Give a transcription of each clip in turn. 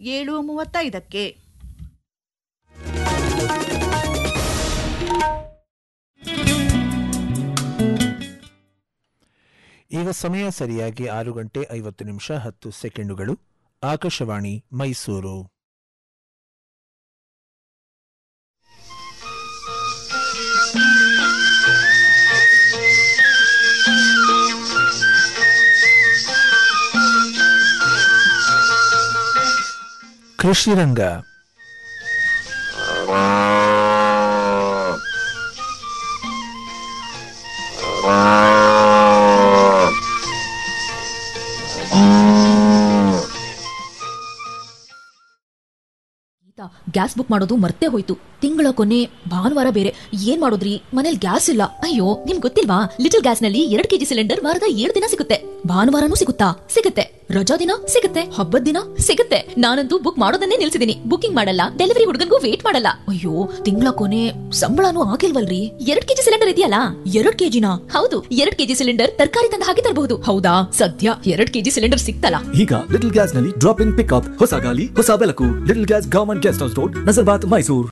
ಏಳು ಮೂವತ್ತೈದಕ್ಕೆ ಈಗ ಸಮಯ ಸರಿಯಾಗಿ ಆರು ಗಂಟೆ ಐವತ್ತು ನಿಮಿಷ ಹತ್ತು ಸೆಕೆಂಡುಗಳು ಆಕಾಶವಾಣಿ ಮೈಸೂರು ಕೃಷಿ ರಂಗ ಗೀತಾ ಗ್ಯಾಸ್ ಬುಕ್ ಮಾಡೋದು ಮರ್ತೇ ಹೋಯ್ತು ತಿಂಗಳ ಕೊನೆ ಭಾನುವಾರ ಬೇರೆ ಏನ್ ಮಾಡೋದ್ರಿ ಮನೇಲಿ ಗ್ಯಾಸ್ ಇಲ್ಲ ಅಯ್ಯೋ ನಿಮ್ ಗೊತ್ತಿಲ್ವಾ ಲಿಟಲ್ ಗ್ಯಾಸ್ ನಲ್ಲಿ ಎರಡ್ ಕೆಜಿ ಸಿಲಿಂಡರ್ ವಾರದ ಏಳು ದಿನ ಸಿಗುತ್ತೆ ಭಾನುವಾರನೂ ಸಿಗುತ್ತಾ ಸಿಗುತ್ತೆ ರಜಾ ದಿನ ಸಿಗುತ್ತೆ ಹಬ್ಬದ ದಿನ ಸಿಗುತ್ತೆ ನಾನಂತೂ ಬುಕ್ ಮಾಡೋದನ್ನೇ ನಿಲ್ಸಿದೀನಿ ಬುಕಿಂಗ್ ಮಾಡಲ್ಲ ಡೆಲಿವರಿ ಹುಡುಗನ್ಗೂ ವೇಟ್ ಮಾಡಲ್ಲ ಅಯ್ಯೋ ತಿಂಗಳ ಕೊನೆ ಸಂಬಳನೂ ಆಗಿಲ್ವಲ್ರಿ ಎರಡ್ ಕೆಜಿ ಸಿಲಿಂಡರ್ ಇದೆಯಲ್ಲ ಎರಡ್ ಕೆಜಿನ ಹೌದು ಎರಡ್ ಕೆಜಿ ಸಿಲಿಂಡರ್ ತರಕಾರಿ ತಂದ ಹಾಗೆ ತರಬಹುದು ಹೌದಾ ಸದ್ಯ ಎರಡ್ ಕೆಜಿ ಸಿಲಿಂಡರ್ ಸಿಕ್ತಲ್ಲ ಈಗ ಲಿಟಲ್ ಗ್ಯಾಸ್ ನಲ್ಲಿ ಡ್ರಾಪ್ ಇನ್ ಪಿಕ್ಅಪ್ ಹೊಸ ಗಾಲಿ ಹೊಸ ಬೆಳಕು little gas government guest house road Nazarbad Mysuru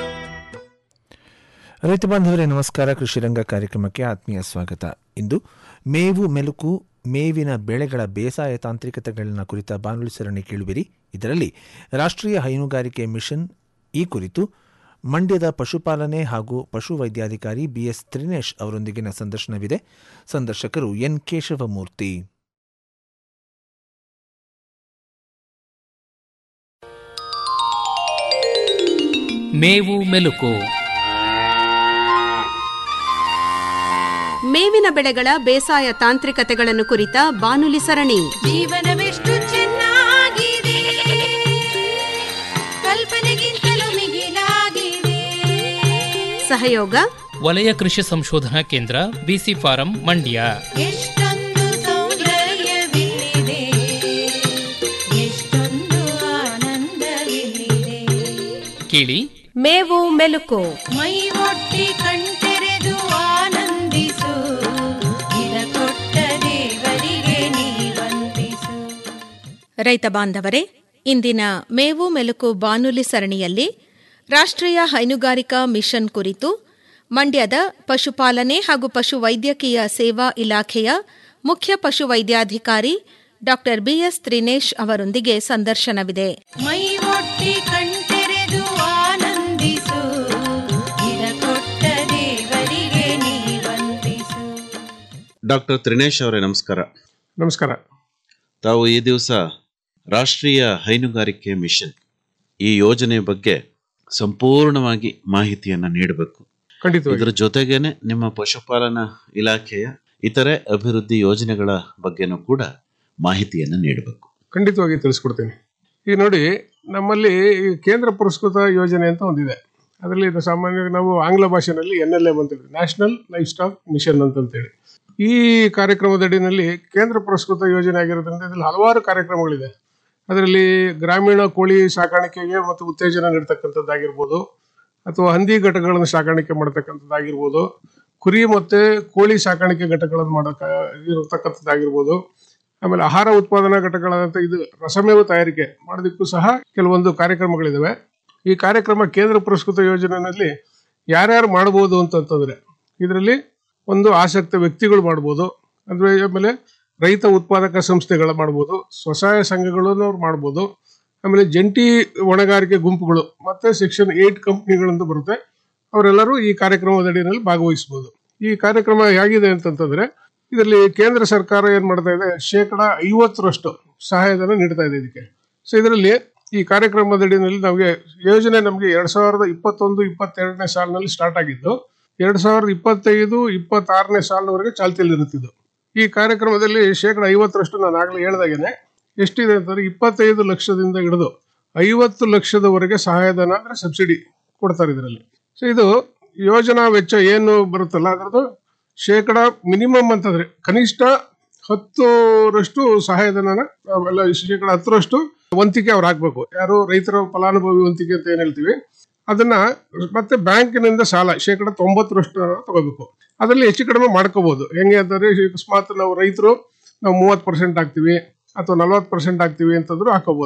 ರೈತ ಬಾಂಧವರೇ ನಮಸ್ಕಾರ ಕೃಷಿ ರಂಗ ಕಾರ್ಯಕ್ರಮಕ್ಕೆ ಆತ್ಮೀಯ ಸ್ವಾಗತ ಇಂದು ಮೇವು ಮೆಲುಕು ಮೇವಿನ ಬೆಳೆಗಳ ಬೇಸಾಯ ತಾಂತ್ರಿಕತೆಗಳನ್ನ ಕುರಿತ ಬಾನುಲಿ ಸರಣಿ ಕೇಳುವಿರಿ ಇದರಲ್ಲಿ ರಾಷ್ಟ್ರೀಯ ಹೈನುಗಾರಿಕೆ ಮಿಷನ್ ಈ ಕುರಿತು ಮಂಡ್ಯದ ಪಶುಪಾಲನೆ ಹಾಗೂ ಪಶು ವೈದ್ಯಾಧಿಕಾರಿ ಬಿಎಸ್ ತ್ರಿನೇಶ್ ಅವರೊಂದಿಗಿನ ಸಂದರ್ಶನವಿದೆ ಸಂದರ್ಶಕರು ಎನ್ ಕೇಶವಮೂರ್ತಿ ಮೇವು ಮೆಲುಕು ಮೇವಿನ ಬೆಳೆಗಳ ಬೇಸಾಯ ತಾಂತ್ರಿಕತೆಗಳನ್ನು ಕುರಿತ ಬಾನುಲಿ ಸರಣಿ ಜೀವನವೆಷ್ಟು ಚೆನ್ನಾಗಿದೆ ಕಲ್ಪನೆಗಿಂತಲೂ ಮಿಗಿಲಾಗಿದೆ ಸಹಯೋಗ ವಲಯ ಕೃಷಿ ಸಂಶೋಧನಾ ಕೇಂದ್ರ ಬಿಸಿ ಫಾರಂ ಮಂಡ್ಯ ಎಷ್ಟೊಂದು ಸೌಂದರ್ಯವಿಲ್ಲಿದೆ ಎಷ್ಟೊಂದು ಆನಂದವಿಲ್ಲಿದೆ ಕೇಳಿ ಮೇವು ಮೆಲುಕು ಮೈ ಒಟ್ಟಿ ಕಣ್ತೆರೆದು ಆನಂದಿಸು ಇದ ಕೊಟ್ಟ ದೇವರಿಗೆ ನೀ ವಂದಿಸು ರೈತ ಬಾಂಧವರೇ ಇಂದಿನ ಮೇವು ಮೆಲುಕು ಬಾನುಲಿ ಸರಣಿಯಲ್ಲಿ ರಾಷ್ಟ್ರೀಯ ಹೈನುಗಾರಿಕಾ ಮಿಷನ್ ಕುರಿತು ಮಂಡ್ಯದ ಪಶುಪಾಲನೆ ಹಾಗೂ ಪಶು ವೈದ್ಯಕೀಯ ಸೇವಾ ಇಲಾಖೆಯ ಮುಖ್ಯ ಪಶು ವೈದ್ಯಾಧಿಕಾರಿ ಡಾಕ್ಟರ್ ಬಿಎಸ್ ತ್ರಿನೇಶ್ ಅವರೊಂದಿಗೆ ಸಂದರ್ಶನವಿದೆ ಮೈ ಒಟ್ಟಿ ಕಣ್ತೆರೆದು ಆನಂದಿಸು ಇದ ಕೊಟ್ಟ ದೇವರಿಗೆ ನೀ ವಂದಿಸು ಡಾಕ್ಟರ್ ತ್ರಿನೇಶ್ ಅವರೇ ನಮಸ್ಕಾರ ನಮಸ್ಕಾರ ತಾವು ಈ ದಿವಸ ರಾಷ್ಟ್ರೀಯ ಹೈನುಗಾರಿಕೆ ಮಿಷನ್ ಈ ಯೋಜನೆ ಬಗ್ಗೆ ಸಂಪೂರ್ಣವಾಗಿ ಮಾಹಿತಿಯನ್ನ ನೀಡಬೇಕು ಖಂಡಿತವಾಗಿ ಇದರ ಜೊತೆಗೇನೆ ನಿಮ್ಮ ಪಶುಪಾಲನಾ ಇಲಾಖೆಯ ಇತರೆ ಅಭಿವೃದ್ಧಿ ಯೋಜನೆಗಳ ಬಗ್ಗೆನೂ ಕೂಡ ಮಾಹಿತಿಯನ್ನ ನೀಡಬೇಕು ಖಂಡಿತವಾಗಿ ತಿಳಿಸ್ಕೊಡ್ತೀನಿ ಈಗ ನೋಡಿ ನಮ್ಮಲ್ಲಿ ಈ ಕೇಂದ್ರ ಪುರಸ್ಕೃತ ಯೋಜನೆ ಅಂತ ಒಂದಿದೆ ಅದರಲ್ಲಿ ಇದು ಸಾಮಾನ್ಯವಾಗಿ ನಾವು ಆಂಗ್ಲ ಭಾಷೆನಲ್ಲಿ ಎನ್ ಎಲ್ ಎಮ್ ಅಂತೇಳಿ ನ್ಯಾಷನಲ್ ಲೈಫ್ ಸ್ಟಾಕ್ ಮಿಷನ್ ಅಂತಂತೇಳಿ ಈ ಕಾರ್ಯಕ್ರಮದಡಿನಲ್ಲಿ ಕೇಂದ್ರ ಪುರಸ್ಕೃತ ಯೋಜನೆ ಆಗಿರೋದ್ರಿಂದ ಇದರಲ್ಲಿ ಹಲವಾರು ಕಾರ್ಯಕ್ರಮಗಳಿದೆ ಅದರಲ್ಲಿ ಗ್ರಾಮೀಣ ಕೋಳಿ ಸಾಕಾಣಿಕೆಗೆ ಮತ್ತು ಉತ್ತೇಜನ ನೀಡ್ತಕ್ಕಂಥದ್ದಾಗಿರ್ಬೋದು ಅಥವಾ ಹಂದಿ ಘಟಕಗಳನ್ನು ಸಾಕಾಣಿಕೆ ಮಾಡ್ತಕ್ಕಂಥದ್ದಾಗಿರ್ಬೋದು ಕುರಿ ಮತ್ತೆ ಕೋಳಿ ಸಾಕಾಣಿಕೆ ಘಟಕಗಳನ್ನು ಮಾಡಕ ಇರತಕ್ಕಂಥದ್ದಾಗಿರ್ಬೋದು ಆಮೇಲೆ ಆಹಾರ ಉತ್ಪಾದನಾ ಘಟಕಗಳಾದಂಥ ಇದು ರಸಮೇವ ತಯಾರಿಕೆ ಮಾಡೋದಕ್ಕೂ ಸಹ ಕೆಲವೊಂದು ಕಾರ್ಯಕ್ರಮಗಳಿದಾವೆ ಈ ಕಾರ್ಯಕ್ರಮ ಕೇಂದ್ರ ಪುರಸ್ಕೃತ ಯೋಜನೆಯಲ್ಲಿ ಯಾರ್ಯಾರು ಮಾಡ್ಬೋದು ಅಂತಂತಂದ್ರೆ ಇದರಲ್ಲಿ ಒಂದು ಆಸಕ್ತ ವ್ಯಕ್ತಿಗಳು ಮಾಡ್ಬೋದು ಅಂದ್ರೆ ಆಮೇಲೆ ರೈತ ಉತ್ಪಾದಕ ಸಂಸ್ಥೆಗಳು ಮಾಡ್ಬೋದು ಸ್ವಸಹಾಯ ಸಂಘಗಳನ್ನು ಅವ್ರು ಮಾಡ್ಬೋದು ಆಮೇಲೆ ಜಂಟಿ ಹೊಣೆಗಾರಿಕೆ ಗುಂಪುಗಳು ಮತ್ತೆ ಸೆಕ್ಷನ್ ಏಟ್ ಕಂಪ್ನಿಗಳಂತ ಬರುತ್ತೆ ಅವರೆಲ್ಲರೂ ಈ ಕಾರ್ಯಕ್ರಮದ ಅಡಿಯಲ್ಲಿ ಭಾಗವಹಿಸಬಹುದು ಈ ಕಾರ್ಯಕ್ರಮ ಹೇಗಿದೆ ಅಂತಂತಂದ್ರೆ ಇದರಲ್ಲಿ ಕೇಂದ್ರ ಸರ್ಕಾರ ಏನ್ ಮಾಡ್ತಾ ಇದೆ ಶೇಕಡ ಐವತ್ತರಷ್ಟು ಸಹಾಯಧನ ನೀಡ್ತಾ ಇದೆ ಇದಕ್ಕೆ ಸೊ ಇದರಲ್ಲಿ ಈ ಕಾರ್ಯಕ್ರಮದ ಅಡಿಯಲ್ಲಿ ನಮಗೆ ಯೋಜನೆ ನಮಗೆ ಎರಡ್ ಸಾವಿರದ ಇಪ್ಪತ್ತೊಂದು ಇಪ್ಪತ್ತೆರಡನೇ ಸಾಲಿನಲ್ಲಿ ಸ್ಟಾರ್ಟ್ ಆಗಿದ್ದು ಎರಡ್ ಸಾವಿರದ ಇಪ್ಪತ್ತೈದು ಇಪ್ಪತ್ತಾರನೇ ಸಾಲಿನವರೆಗೆ ಚಾಲ್ತಿಯಲ್ಲಿ ಇರುತ್ತಿದ್ದು ಈ ಕಾರ್ಯಕ್ರಮದಲ್ಲಿ ಶೇಕಡ ಐವತ್ತರಷ್ಟು ನಾನು ಆಗಲೇ ಹೇಳ್ದಾಗೇನೆ ಎಷ್ಟಿದೆ ಅಂತಂದ್ರೆ ಇಪ್ಪತ್ತೈದು ಲಕ್ಷದಿಂದ ಹಿಡಿದು ಐವತ್ತು ಲಕ್ಷದವರೆಗೆ ಸಹಾಯಧನ ಅಂದ್ರೆ ಸಬ್ಸಿಡಿ ಕೊಡ್ತಾರೆ ಇದರಲ್ಲಿ ಸೊ ಇದು ಯೋಜನಾ ವೆಚ್ಚ ಏನು ಬರುತ್ತಲ್ಲ ಅದರದ್ದು ಶೇಕಡ ಮಿನಿಮಮ್ ಅಂತಂದ್ರೆ ಕನಿಷ್ಠ ಹತ್ತರಷ್ಟು ಸಹಾಯಧನನ ಅವೆಲ್ಲ ಶೇಕಡ ಹತ್ತರಷ್ಟು ವಂತಿಕೆ ಅವ್ರು ಹಾಕ್ಬೇಕು ಯಾರು ರೈತರ ಫಲಾನುಭವಿ ವಂತಿಕೆ ಅಂತ ಏನ್ ಹೇಳ್ತೀವಿ ಅದನ್ನ ಮತ್ತೆ ಬ್ಯಾಂಕಿನಿಂದ ಸಾಲ ಶೇಕಡ ತೊಂಬತ್ತರಷ್ಟು ತಗೋಬೇಕು ಅದರಲ್ಲಿ ಹೆಚ್ಚು ಕಡಿಮೆ ಮಾಡ್ಕೋಬಹುದು ಹೆಂಗೆ ಅಂತಂದ್ರೆ ಈಗ ಅಕಸ್ಮಾತ್ ನಾವು ರೈತರು ನಾವು ಮೂವತ್ತು ಪರ್ಸೆಂಟ್ ಹಾಕ್ತಿವಿ ಅಥವಾ ನಲ್ವತ್ತು ಪರ್ಸೆಂಟ್ ಹಾಕ್ತಿವಿ ಅಂತಂದ್ರು ಹಾಕೋಬಹುದು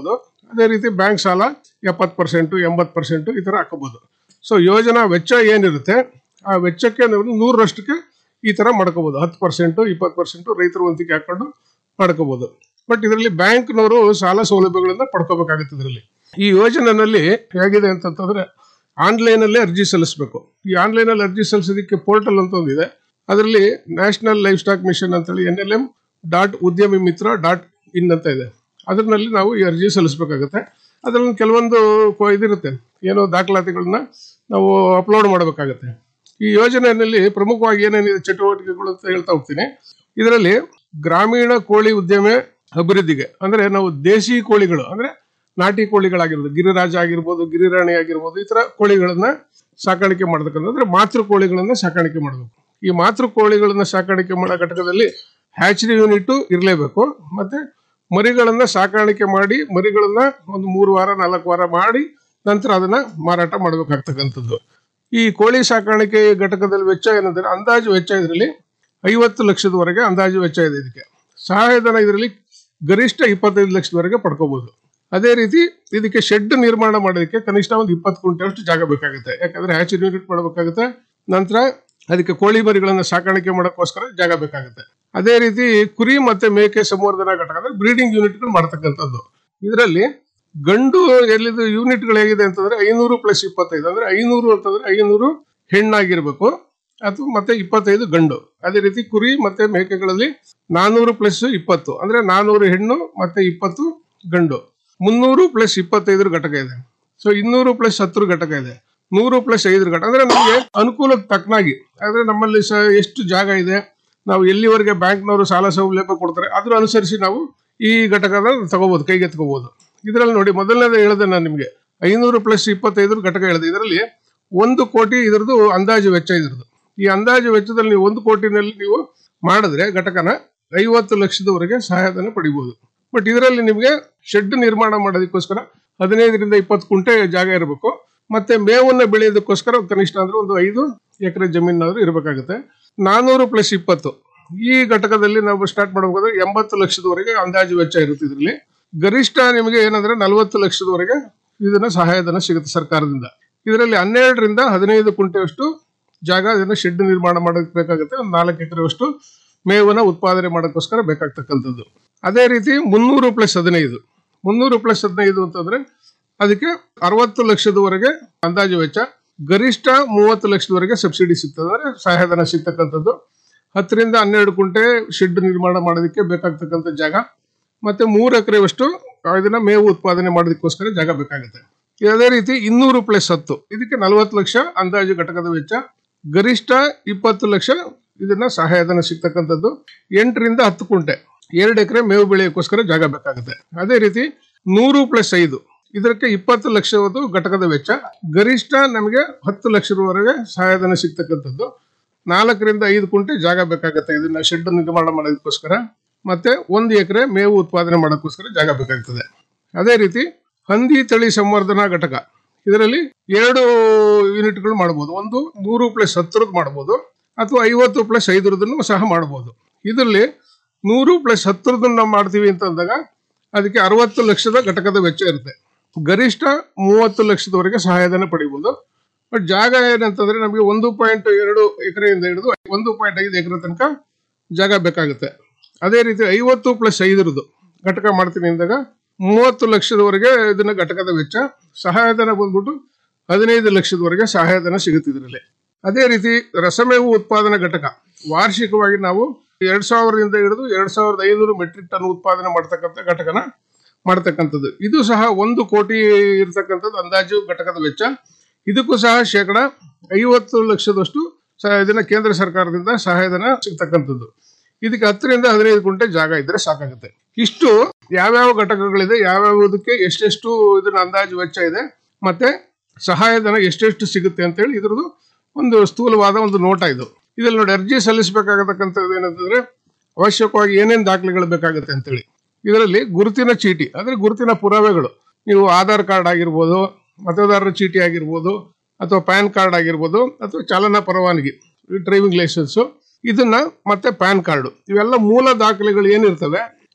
ಅದೇ ರೀತಿ ಬ್ಯಾಂಕ್ ಸಾಲ ಎಪ್ಪತ್ತು ಪರ್ಸೆಂಟು ಎಂಬತ್ತು ಪರ್ಸೆಂಟು ಈ ಥರ ಹಾಕೋಬೋದು ಸೊ ಯೋಜನಾ ವೆಚ್ಚ ಏನಿರುತ್ತೆ ಆ ವೆಚ್ಚಕ್ಕೆ ನಾವು ನೂರರಷ್ಟಕ್ಕೆ ಈ ಥರ ಮಾಡ್ಕೋಬೋದು ಹತ್ತು ಪರ್ಸೆಂಟು ಇಪ್ಪತ್ತು ಪರ್ಸೆಂಟು ರೈತರ ವಂತಿಗೆ ಹಾಕೊಂಡು ಮಾಡ್ಕೋಬೋದು ಬಟ್ ಇದರಲ್ಲಿ ಬ್ಯಾಂಕ್ನವರು ಸಾಲ ಸೌಲಭ್ಯಗಳನ್ನ ಪಡ್ಕೋಬೇಕಾಗುತ್ತೆ ಇದರಲ್ಲಿ ಈ ಯೋಜನೆಯಲ್ಲಿ ಹೇಗಿದೆ ಅಂತಂತಂದ್ರೆ ಆನ್ಲೈನಲ್ಲೇ ಅರ್ಜಿ ಸಲ್ಲಿಸಬೇಕು ಈ ಆನ್ಲೈನಲ್ಲಿ ಅರ್ಜಿ ಸಲ್ಲಿಸೋದಕ್ಕೆ ಪೋರ್ಟಲ್ ಅಂತ ಒಂದಿದೆ ಅದರಲ್ಲಿ ನ್ಯಾಷನಲ್ ಲೈಫ್ ಸ್ಟಾಕ್ ಮಿಷನ್ ಅಂತೇಳಿ N L M dot Udyami Mitra dot in ಅಂತ ಇದೆ ಅದರಲ್ಲಿ ನಾವು ಈ ಅರ್ಜಿ ಸಲ್ಲಿಸಬೇಕಾಗುತ್ತೆ ಅದರಲ್ಲಿ ಕೆಲವೊಂದು ಕೊ- ಇದಿರುತ್ತೆ ಏನೋ ದಾಖಲಾತಿಗಳನ್ನ ನಾವು ಅಪ್ಲೋಡ್ ಮಾಡಬೇಕಾಗುತ್ತೆ ಈ ಯೋಜನೆಯಲ್ಲಿ ಪ್ರಮುಖವಾಗಿ ಏನೇನಿದೆ ಚಟುವಟಿಕೆಗಳು ಅಂತ ಹೇಳ್ತಾ ಹೋಗ್ತೀನಿ ಇದರಲ್ಲಿ ಗ್ರಾಮೀಣ ಕೋಳಿ ಉದ್ಯಮ ಅಭಿವೃದ್ಧಿಗೆ ಅಂದ್ರೆ ನಾವು ದೇಸಿ ಕೋಳಿಗಳು ಅಂದ್ರೆ ನಾಟಿ ಕೋಳಿಗಳಾಗಿರ್ಬೋದು ಗಿರಿರಾಜ ಆಗಿರ್ಬೋದು ಗಿರಿರಾಣಿ ಆಗಿರ್ಬೋದು ಈ ತರ ಕೋಳಿಗಳನ್ನ ಸಾಕಾಣಿಕೆ ಮಾಡ್ತಕ್ಕಂಥ ಅಂದ್ರೆ ಮಾತೃ ಕೋಳಿಗಳನ್ನ ಸಾಕಾಣಿಕೆ ಮಾಡಬೇಕು ಈ ಮಾತೃ ಕೋಳಿಗಳನ್ನ ಸಾಕಾಣಿಕೆ ಮಾಡೋ ಘಟಕದಲ್ಲಿ ಹ್ಯಾಚರಿ ಯೂನಿಟ್ ಇರಲೇಬೇಕು ಮತ್ತೆ ಮರಿಗಳನ್ನ ಸಾಕಾಣಿಕೆ ಮಾಡಿ ಮರಿಗಳನ್ನ ಒಂದು ಮೂರು ವಾರ ನಾಲ್ಕು ವಾರ ಮಾಡಿ ನಂತರ ಅದನ್ನ ಮಾರಾಟ ಮಾಡಬೇಕಾಗ್ತಕ್ಕಂಥದ್ದು ಈ ಕೋಳಿ ಸಾಕಾಣಿಕೆ ಘಟಕದಲ್ಲಿ ವೆಚ್ಚ ಏನಂದ್ರೆ ಅಂದಾಜು ವೆಚ್ಚ ಇದರಲ್ಲಿ ಐವತ್ತು ಲಕ್ಷದವರೆಗೆ ಅಂದಾಜು ವೆಚ್ಚ ಇದೆ ಇದಕ್ಕೆ ಸಹಾಯಧನ ಇದರಲ್ಲಿ ಗರಿಷ್ಠ ಇಪ್ಪತ್ತೈದು ಲಕ್ಷದವರೆಗೆ ಪಡ್ಕೋಬಹುದು ಅದೇ ರೀತಿ ಇದಕ್ಕೆ ಶೆಡ್ ನಿರ್ಮಾಣ ಮಾಡೋದಕ್ಕೆ ಕನಿಷ್ಠ ಒಂದು ಇಪ್ಪತ್ತು ಕುಂಟೆಯಷ್ಟು ಜಾಗ ಬೇಕಾಗುತ್ತೆ ಯಾಕಂದ್ರೆ ಹ್ಯಾಚರಿ ಯೂನಿಟ್ ಮಾಡಬೇಕಾಗುತ್ತೆ ನಂತರ ಅದಕ್ಕೆ ಕೋಳಿ ಮರಿಗಳನ್ನ ಸಾಕಾಣಿಕೆ ಮಾಡೋಕ್ಕೋಸ್ಕರ ಜಾಗ ಬೇಕಾಗುತ್ತೆ ಅದೇ ರೀತಿ ಕುರಿ ಮತ್ತೆ ಮೇಕೆ ಸಂವರ್ಧನಾ ಘಟಕ ಅಂದ್ರೆ ಬ್ರೀಡಿಂಗ್ ಯೂನಿಟ್ಗಳು ಮಾಡ್ತಕ್ಕಂಥದ್ದು ಇದರಲ್ಲಿ ಗಂಡು ಎಲ್ಲಿದು ಯೂನಿಟ್ಗಳು ಹೇಗಿದೆ ಅಂತಂದ್ರೆ ಐನೂರು ಪ್ಲಸ್ ಇಪ್ಪತ್ತೈದು ಅಂದ್ರೆ ಐನೂರು ಅಂತಂದ್ರೆ ಐನೂರು ಹೆಣ್ಣಾಗಿರ್ಬೇಕು ಅಥವಾ ಮತ್ತೆ ಇಪ್ಪತ್ತೈದು ಗಂಡು ಅದೇ ರೀತಿ ಕುರಿ ಮತ್ತೆ ಮೇಕೆಗಳಲ್ಲಿ ನಾನೂರು ಪ್ಲಸ್ ಇಪ್ಪತ್ತು ಅಂದ್ರೆ ನಾನೂರು ಹೆಣ್ಣು ಮತ್ತೆ ಇಪ್ಪತ್ತು ಗಂಡು ಮುನ್ನೂರು ಪ್ಲಸ್ ಇಪ್ಪತ್ತೈದರ ಘಟಕ ಇದೆ ಸೊ ಇನ್ನೂರು ಪ್ಲಸ್ ಹತ್ತರ ಘಟಕ ಇದೆ ನೂರು ಪ್ಲಸ್ ಐದರ ಘಟಕ ಅಂದ್ರೆ ನಮಗೆ ಅನುಕೂಲಕ್ಕೆ ತಕ್ಕನಾಗಿ ಅಂದ್ರೆ ನಮ್ಮಲ್ಲಿ ಸ ಎಷ್ಟು ಜಾಗ ಇದೆ ನಾವು ಎಲ್ಲಿವರೆಗೆ ಬ್ಯಾಂಕ್ನವರು ಸಾಲ ಸೌಲಭ್ಯ ಕೊಡ್ತಾರೆ ಅದ್ರ ಅನುಸರಿಸಿ ನಾವು ಈ ಘಟಕದ ತಗೋಬಹುದು ಕೈಗೆ ತಗೋಬಹುದು ಇದರಲ್ಲಿ ನೋಡಿ ಮೊದಲನೇದು ಹೇಳಿದೆ ನಾನು ನಿಮಗೆ ಐನೂರು ಪ್ಲಸ್ ಇಪ್ಪತ್ತೈದರ ಘಟಕ ಹೇಳಿದೆ ಇದರಲ್ಲಿ ಒಂದು ಕೋಟಿ ಇದರದ್ದು ಅಂದಾಜು ವೆಚ್ಚ ಇದ್ರದ್ದು ಈ ಅಂದಾಜು ವೆಚ್ಚದಲ್ಲಿ ನೀವು ಒಂದು ಕೋಟಿನಲ್ಲಿ ನೀವು ಮಾಡಿದ್ರೆ ಘಟಕನ ಐವತ್ತು ಲಕ್ಷದವರೆಗೆ ಸಹಾಯಧನ ಪಡಿಬಹುದು ಬಟ್ ಇದರಲ್ಲಿ ನಿಮಗೆ ಶೆಡ್ ನಿರ್ಮಾಣ ಮಾಡೋದಕ್ಕೋಸ್ಕರ ಹದಿನೈದರಿಂದ ಇಪ್ಪತ್ತು ಕುಂಟೆ ಜಾಗ ಇರಬೇಕು ಮತ್ತೆ ಮೇವನ್ನ ಬೆಳೆಯೋದಕ್ಕೋಸ್ಕರ ಕನಿಷ್ಠ ಅಂದ್ರೆ ಒಂದು ಐದು ಎಕರೆ ಜಮೀನಾದ್ರೂ ಇರಬೇಕಾಗುತ್ತೆ ನಾನೂರು ಪ್ಲಸ್ ಇಪ್ಪತ್ತು ಈ ಘಟಕದಲ್ಲಿ ನಾವು ಸ್ಟಾರ್ಟ್ ಮಾಡಬೇಕಾದ್ರೆ ಎಂಬತ್ತು ಲಕ್ಷದವರೆಗೆ ಅಂದಾಜು ವೆಚ್ಚ ಇರುತ್ತೆ ಇದರಲ್ಲಿ ಗರಿಷ್ಠ ನಿಮಗೆ ಏನಂದ್ರೆ ನಲವತ್ತು ಲಕ್ಷದವರೆಗೆ ಇದನ್ನ ಸಹಾಯಧನ ಸಿಗುತ್ತೆ ಸರ್ಕಾರದಿಂದ ಇದರಲ್ಲಿ ಹನ್ನೆರಡರಿಂದ ಹದಿನೈದು ಕುಂಟೆಯಷ್ಟು ಜಾಗ ಇದನ್ನ ಶೆಡ್ ನಿರ್ಮಾಣ ಮಾಡೋದಕ್ಕೆ ಬೇಕಾಗುತ್ತೆ ಒಂದು ನಾಲ್ಕು ಎಕರೆಯಷ್ಟು ಮೇವನ್ನ ಉತ್ಪಾದನೆ ಮಾಡೋಕ್ಕೋಸ್ಕರ ಬೇಕಾಗ್ತಕ್ಕಂಥದ್ದು ಅದೇ ರೀತಿ ಮುನ್ನೂರು ಪ್ಲಸ್ ಹದಿನೈದು ಮುನ್ನೂರು ಪ್ಲಸ್ ಹದಿನೈದು ಅಂತಂದ್ರೆ ಅದಕ್ಕೆ ಅರವತ್ತು ಲಕ್ಷದವರೆಗೆ ಅಂದಾಜು ವೆಚ್ಚ ಗರಿಷ್ಠ ಮೂವತ್ತು ಲಕ್ಷದವರೆಗೆ ಸಬ್ಸಿಡಿ ಸಿಗ್ತದೆ ಅಂದ್ರೆ ಸಹಾಯಧನ ಸಿಗ್ತಕ್ಕಂಥದ್ದು ಹತ್ತರಿಂದ ಹನ್ನೆರಡು ಕುಂಟೆ ಶೆಡ್ ನಿರ್ಮಾಣ ಮಾಡೋದಕ್ಕೆ ಬೇಕಾಗ್ತಕ್ಕಂಥ ಜಾಗ ಮತ್ತೆ ಮೂರು ಎಕರೆವಷ್ಟು ಇದನ್ನ ಮೇವು ಉತ್ಪಾದನೆ ಮಾಡೋದಕ್ಕೋಸ್ಕರ ಜಾಗ ಬೇಕಾಗುತ್ತೆ ಅದೇ ರೀತಿ ಇನ್ನೂರು ಪ್ಲಸ್ ಹತ್ತು ಇದಕ್ಕೆ ನಲವತ್ತು ಲಕ್ಷ ಅಂದಾಜು ಘಟಕದ ವೆಚ್ಚ ಗರಿಷ್ಠ ಇಪ್ಪತ್ತು ಲಕ್ಷ ಇದನ್ನ ಸಹಾಯಧನ ಸಿಗ್ತಕ್ಕಂಥದ್ದು ಎಂಟರಿಂದ ಹತ್ತು ಕುಂಟೆ ಎರಡು ಎಕರೆ ಮೇವು ಬೆಳೆಯೋಕ್ಕೋಸ್ಕರ ಜಾಗ ಬೇಕಾಗುತ್ತೆ ಅದೇ ರೀತಿ ನೂರು ಪ್ಲಸ್ ಐದು ಇದಕ್ಕೆ ಇಪ್ಪತ್ತು ಲಕ್ಷವದು ಘಟಕದ ವೆಚ್ಚ ಗರಿಷ್ಠ ನಮಗೆ ಹತ್ತು ಲಕ್ಷದವರೆಗೆ ಸಹಾಯಧನ ಸಿಗ್ತಕ್ಕಂಥದ್ದು ನಾಲ್ಕರಿಂದ ಐದು ಕುಂಟೆ ಜಾಗ ಬೇಕಾಗುತ್ತೆ ಇದನ್ನ ಶೆಡ್ ನಿರ್ಮಾಣ ಮಾಡೋದಕ್ಕೋಸ್ಕರ ಮತ್ತೆ ಒಂದು ಎಕರೆ ಮೇವು ಉತ್ಪಾದನೆ ಮಾಡೋಕ್ಕೋಸ್ಕರ ಜಾಗ ಬೇಕಾಗ್ತದೆ ಅದೇ ರೀತಿ ಹಂದಿ ತಳಿ ಸಂವರ್ಧನಾ ಘಟಕ ಇದರಲ್ಲಿ ಎರಡು ಯೂನಿಟ್ಗಳು ಮಾಡಬಹುದು ಒಂದು ನೂರು ಪ್ಲಸ್ ಹತ್ತರದ್ದು ಮಾಡಬಹುದು ಅಥವಾ ಐವತ್ತು ಪ್ಲಸ್ ಐದರದನ್ನು ಸಹ ಮಾಡಬಹುದು ಇದರಲ್ಲಿ ನೂರು ಪ್ಲಸ್ ಹತ್ತರದನ್ನು ನಾವು ಮಾಡ್ತೀವಿ ಅಂತ ಅಂದಾಗ ಅದಕ್ಕೆ ಅರವತ್ತು ಲಕ್ಷದ ಘಟಕದ ವೆಚ್ಚ ಇರುತ್ತೆ ಗರಿಷ್ಠ ಮೂವತ್ತು ಲಕ್ಷದವರೆಗೆ ಸಹಾಯಧನ ಪಡಿಬಹುದು ಬಟ್ ಜಾಗ ಏನಂತಂದ್ರೆ ನಮಗೆ ಒಂದು ಪಾಯಿಂಟ್ ಎರಡು ಎಕರೆಯಿಂದ ಹಿಡಿದು ಒಂದು ಪಾಯಿಂಟ್ ಐದು ಎಕರೆ ತನಕ ಜಾಗ ಬೇಕಾಗುತ್ತೆ ಅದೇ ರೀತಿ ಐವತ್ತು ಪ್ಲಸ್ ಐದರದ್ದು ಘಟಕ ಮಾಡ್ತೀನಿ ಅಂದಾಗ ಮೂವತ್ತು ಲಕ್ಷದವರೆಗೆ ಇದನ್ನ ಘಟಕದ ವೆಚ್ಚ ಸಹಾಯಧನ ಬಂದ್ಬಿಟ್ಟು ಹದಿನೈದು ಲಕ್ಷದವರೆಗೆ ಸಹಾಯಧನ ಸಿಗುತ್ತೆ ಇದರಲ್ಲಿ ಅದೇ ರೀತಿ ರಸಮೇವು ಉತ್ಪಾದನಾ ಘಟಕ ವಾರ್ಷಿಕವಾಗಿ ನಾವು ಎರಡ್ ಸಾವಿರದಿಂದ ಹಿಡಿದು ಎರಡ್ ಸಾವಿರದ ಐನೂರು ಮೆಟ್ರಿಕ್ ಟನ್ ಉತ್ಪಾದನೆ ಮಾಡ್ತಕ್ಕಂಥ ಘಟಕನ ಮಾಡ್ತಕ್ಕಂಥದ್ದು ಇದು ಸಹ ಒಂದು ಕೋಟಿ ಇರತಕ್ಕಂಥದ್ದು ಅಂದಾಜು ಘಟಕದ ವೆಚ್ಚ ಇದಕ್ಕೂ ಸಹ ಶೇಕಡ ಐವತ್ತು ಲಕ್ಷದಷ್ಟು ಸಹ ಇದನ್ನ ಕೇಂದ್ರ ಸರ್ಕಾರದಿಂದ ಸಹಾಯಧನ ಸಿಗ್ತಕ್ಕಂಥದ್ದು ಇದಕ್ಕೆ ಹತ್ತರಿಂದ ಹದಿನೈದು ಕುಂಟೆ ಜಾಗ ಇದ್ರೆ ಸಾಕಾಗುತ್ತೆ ಇಷ್ಟು ಯಾವ್ಯಾವ ಘಟಕಗಳಿದೆ ಯಾವ್ಯಾವುದಕ್ಕೆ ಎಷ್ಟೆಷ್ಟು ಇದನ್ನ ಅಂದಾಜು ವೆಚ್ಚ ಇದೆ ಮತ್ತೆ ಸಹಾಯಧನ ಎಷ್ಟೆಷ್ಟು ಸಿಗುತ್ತೆ ಅಂತೇಳಿ ಇದ್ರದ್ದು ಒಂದು ಸ್ಥೂಲವಾದ ಒಂದು ನೋಟ ಇದು ಇದ್ರಲ್ಲಿ ನೋಡಿ ಅರ್ಜಿ ಸಲ್ಲಿಸಬೇಕಾಗತಕ್ಕಂಥದ್ದು ಏನಂತಂದ್ರೆ ಅವಶ್ಯಕವಾಗಿ ಏನೇನು ದಾಖಲೆಗಳು ಬೇಕಾಗುತ್ತೆ ಅಂತೇಳಿ ಇದರಲ್ಲಿ ಗುರುತಿನ ಚೀಟಿ ಅಂದ್ರೆ ಗುರುತಿನ ಪುರಾವೆಗಳು ನೀವು ಆಧಾರ್ ಕಾರ್ಡ್ ಆಗಿರ್ಬೋದು ಮತದಾರರ ಚೀಟಿ ಆಗಿರ್ಬೋದು ಅಥವಾ ಪ್ಯಾನ್ ಕಾರ್ಡ್ ಆಗಿರ್ಬೋದು ಅಥವಾ ಚಾಲನಾ ಪರವಾನಗಿ ಡ್ರೈವಿಂಗ್ ಲೈಸೆನ್ಸು ಇದನ್ನ ಮತ್ತೆ ಪ್ಯಾನ್ ಕಾರ್ಡು ಇವೆಲ್ಲ ಮೂಲ ದಾಖಲೆಗಳು ಏನಿರ್ತವೆ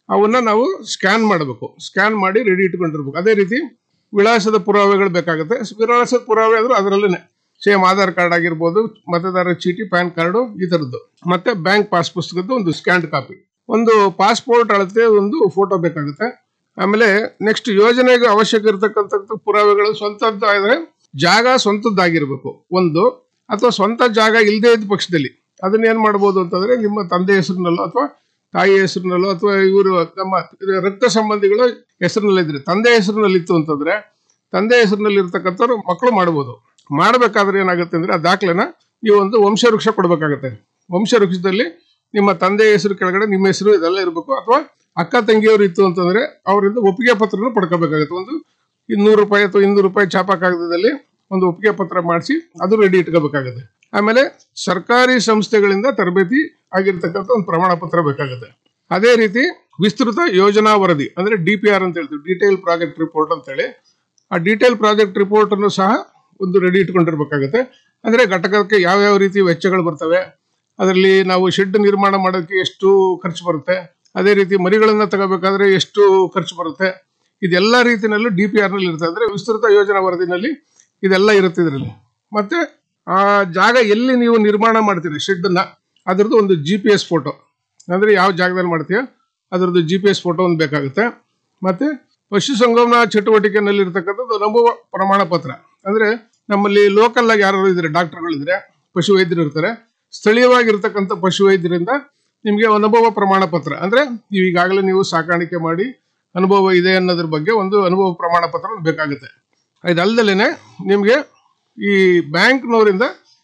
ಅವನ್ನ ನಾವು ಸ್ಕ್ಯಾನ್ ಮಾಡಬೇಕು ಸ್ಕ್ಯಾನ್ ಮಾಡಿ ರೆಡಿ ಇಟ್ಕೊಂಡಿರ್ಬೇಕು ಅದೇ ರೀತಿ ವಿಳಾಸದ ಪುರಾವೆಗಳು ಬೇಕಾಗುತ್ತೆ ವಿಳಾಸದ ಪುರಾವೆ ಆದ್ರೂ ಅದರಲ್ಲೇ ಸೇಮ್ ಆಧಾರ್ ಕಾರ್ಡ್ ಆಗಿರ್ಬೋದು ಮತದಾರರ ಚೀಟಿ ಪ್ಯಾನ್ ಕಾರ್ಡು ಈ ಥರದ್ದು ಮತ್ತೆ ಬ್ಯಾಂಕ್ ಪಾಸ್ ಪುಸ್ತಕದ್ದು ಒಂದು ಸ್ಕ್ಯಾನ್ಡ್ ಕಾಪಿ ಒಂದು ಪಾಸ್ಪೋರ್ಟ್ ಅಳತೆ ಒಂದು ಫೋಟೋ ಬೇಕಾಗುತ್ತೆ ಆಮೇಲೆ ನೆಕ್ಸ್ಟ್ ಯೋಜನೆಗೆ ಅವಶ್ಯಕ ಇರತಕ್ಕಂಥ ಪುರಾವೆಗಳು ಸ್ವಂತದ್ದು ಆದರೆ ಜಾಗ ಸ್ವಂತದ್ದಾಗಿರ್ಬೇಕು ಒಂದು ಅಥವಾ ಸ್ವಂತ ಜಾಗ ಇಲ್ಲದೇ ಇದ್ದ ಪಕ್ಷದಲ್ಲಿ ಅದನ್ನ ಏನ್ ಮಾಡ್ಬೋದು ಅಂತಂದ್ರೆ ನಿಮ್ಮ ತಂದೆ ಹೆಸರಿನಲ್ಲೋ ಅಥವಾ ತಾಯಿ ಹೆಸರಿನಲ್ಲೋ ಅಥವಾ ಇವರು ನಮ್ಮ ರಕ್ತ ಸಂಬಂಧಿಗಳ ಹೆಸರಿನಲ್ಲಿದ್ರೆ ತಂದೆ ಹೆಸರಿನಲ್ಲಿತ್ತು ಅಂತಂದ್ರೆ ತಂದೆ ಹೆಸರಿನಲ್ಲಿ ಇರ್ತಕ್ಕಂಥವ್ರು ಮಕ್ಕಳು ಮಾಡ್ಬೋದು ಮಾಡಬೇಕಾದ್ರೆ ಏನಾಗುತ್ತೆ ಅಂದ್ರೆ ಆ ದಾಖಲೆನ ನೀವು ಒಂದು ವಂಶವೃಕ್ಷ ಕೊಡಬೇಕಾಗುತ್ತೆ ವಂಶವೃಕ್ಷದಲ್ಲಿ ನಿಮ್ಮ ತಂದೆ ಹೆಸರು ಕೆಳಗಡೆ ನಿಮ್ಮ ಹೆಸರು ಇದೆಲ್ಲ ಇರಬೇಕು ಅಥವಾ ಅಕ್ಕ ತಂಗಿಯವರು ಇತ್ತು ಅಂತಂದ್ರೆ ಅವರಿಂದ ಒಪ್ಪಿಗೆ ಪತ್ರನ ಪಡ್ಕೋಬೇಕಾಗುತ್ತೆ ಒಂದು ಇನ್ನೂರು ರೂಪಾಯಿ ಅಥವಾ ಇನ್ನೂರು ರೂಪಾಯಿ ಛಾಪಾ ಕಾಗದದಲ್ಲಿ ಒಂದು ಒಪ್ಪಿಗೆ ಪತ್ರ ಮಾಡಿಸಿ ಅದು ರೆಡಿ ಇಟ್ಕೋಬೇಕಾಗುತ್ತೆ ಆಮೇಲೆ ಸರ್ಕಾರಿ ಸಂಸ್ಥೆಗಳಿಂದ ತರಬೇತಿ ಆಗಿರ್ತಕ್ಕಂಥ ಒಂದು ಪ್ರಮಾಣ ಪತ್ರ ಬೇಕಾಗುತ್ತೆ ಅದೇ ರೀತಿ ವಿಸ್ತೃತ ಯೋಜನಾ ವರದಿ ಅಂದ್ರೆ ಡಿ ಪಿ ಆರ್ ಅಂತ ಹೇಳ್ತೀವಿ ಡೀಟೇಲ್ ಪ್ರಾಜೆಕ್ಟ್ ರಿಪೋರ್ಟ್ ಅಂತೇಳಿ ಆ ಡೀಟೇಲ್ ಪ್ರಾಜೆಕ್ಟ್ ರಿಪೋರ್ಟ್ ಅನ್ನು ಸಹ ಒಂದು ರೆಡಿ ಇಟ್ಕೊಂಡಿರ್ಬೇಕಾಗುತ್ತೆ ಅಂದ್ರೆ ಘಟಕಕ್ಕೆ ಯಾವ ಯಾವ ರೀತಿ ವೆಚ್ಚಗಳು ಬರ್ತವೆ ಅದರಲ್ಲಿ ನಾವು ಶೆಡ್ ನಿರ್ಮಾಣ ಮಾಡೋದಕ್ಕೆ ಎಷ್ಟು ಖರ್ಚು ಬರುತ್ತೆ ಅದೇ ರೀತಿ ಮರಿಗಳನ್ನ ತಗೋಬೇಕಾದ್ರೆ ಎಷ್ಟು ಖರ್ಚು ಬರುತ್ತೆ ಇದೆಲ್ಲ ರೀತಿನಲ್ಲೂ ಡಿ ಪಿ ನಲ್ಲಿ ಇರುತ್ತೆ ಅಂದ್ರೆ ವಿಸ್ತೃತ ಯೋಜನಾ ವರದಿನಲ್ಲಿ ಇದೆಲ್ಲ ಇರುತ್ತೆ ಇದರಲ್ಲಿ ಮತ್ತೆ ಆ ಜಾಗ ಎಲ್ಲಿ ನೀವು ನಿರ್ಮಾಣ ಮಾಡ್ತೀರಿ ಶೆಡ್ ಅನ್ನ ಅದರದ್ದು ಒಂದು ಜಿ ಪಿ ಎಸ್ ಫೋಟೋ ಅಂದ್ರೆ ಯಾವ ಜಾಗದಲ್ಲಿ ಮಾಡ್ತೀಯ ಅದರದ್ದು ಜಿ ಪಿ ಎಸ್ ಫೋಟೋ ಒಂದು ಬೇಕಾಗುತ್ತೆ ಮತ್ತೆ ಪಶುಸಂಗೋಪನಾ ಚಟುವಟಿಕೆನಲ್ಲಿ ಇರ್ತಕ್ಕಂಥದ್ದು ನಂಬುವ ಪ್ರಮಾಣ ಪತ್ರ ಅಂದ್ರೆ ನಮ್ಮಲ್ಲಿ ಲೋಕಲ್ ಆಗಿ ಯಾರು ಇದ್ರೆ ಡಾಕ್ಟರ್ಗಳಿದ್ರೆ ಪಶು ವೈದ್ಯರು ಇರ್ತಾರೆ ಸ್ಥಳೀಯವಾಗಿರ್ತಕ್ಕಂಥ ಪಶು ವೈದ್ಯರಿಂದ ನಿಮಗೆ ಅನುಭವ ಪ್ರಮಾಣ ಪತ್ರ ಅಂದ್ರೆ ನೀವು ಈಗಾಗಲೇ ನೀವು ಸಾಕಾಣಿಕೆ ಮಾಡಿ ಅನುಭವ ಇದೆ ಅನ್ನೋದ್ರ ಬಗ್ಗೆ ಒಂದು ಅನುಭವ ಪ್ರಮಾಣ ಪತ್ರ ಒಂದು ಬೇಕಾಗುತ್ತೆ ಇದಲ್ದಲೇನೆ ನಿಮಗೆ ಈ ಬ್ಯಾಂಕ್ನವರಿಂದ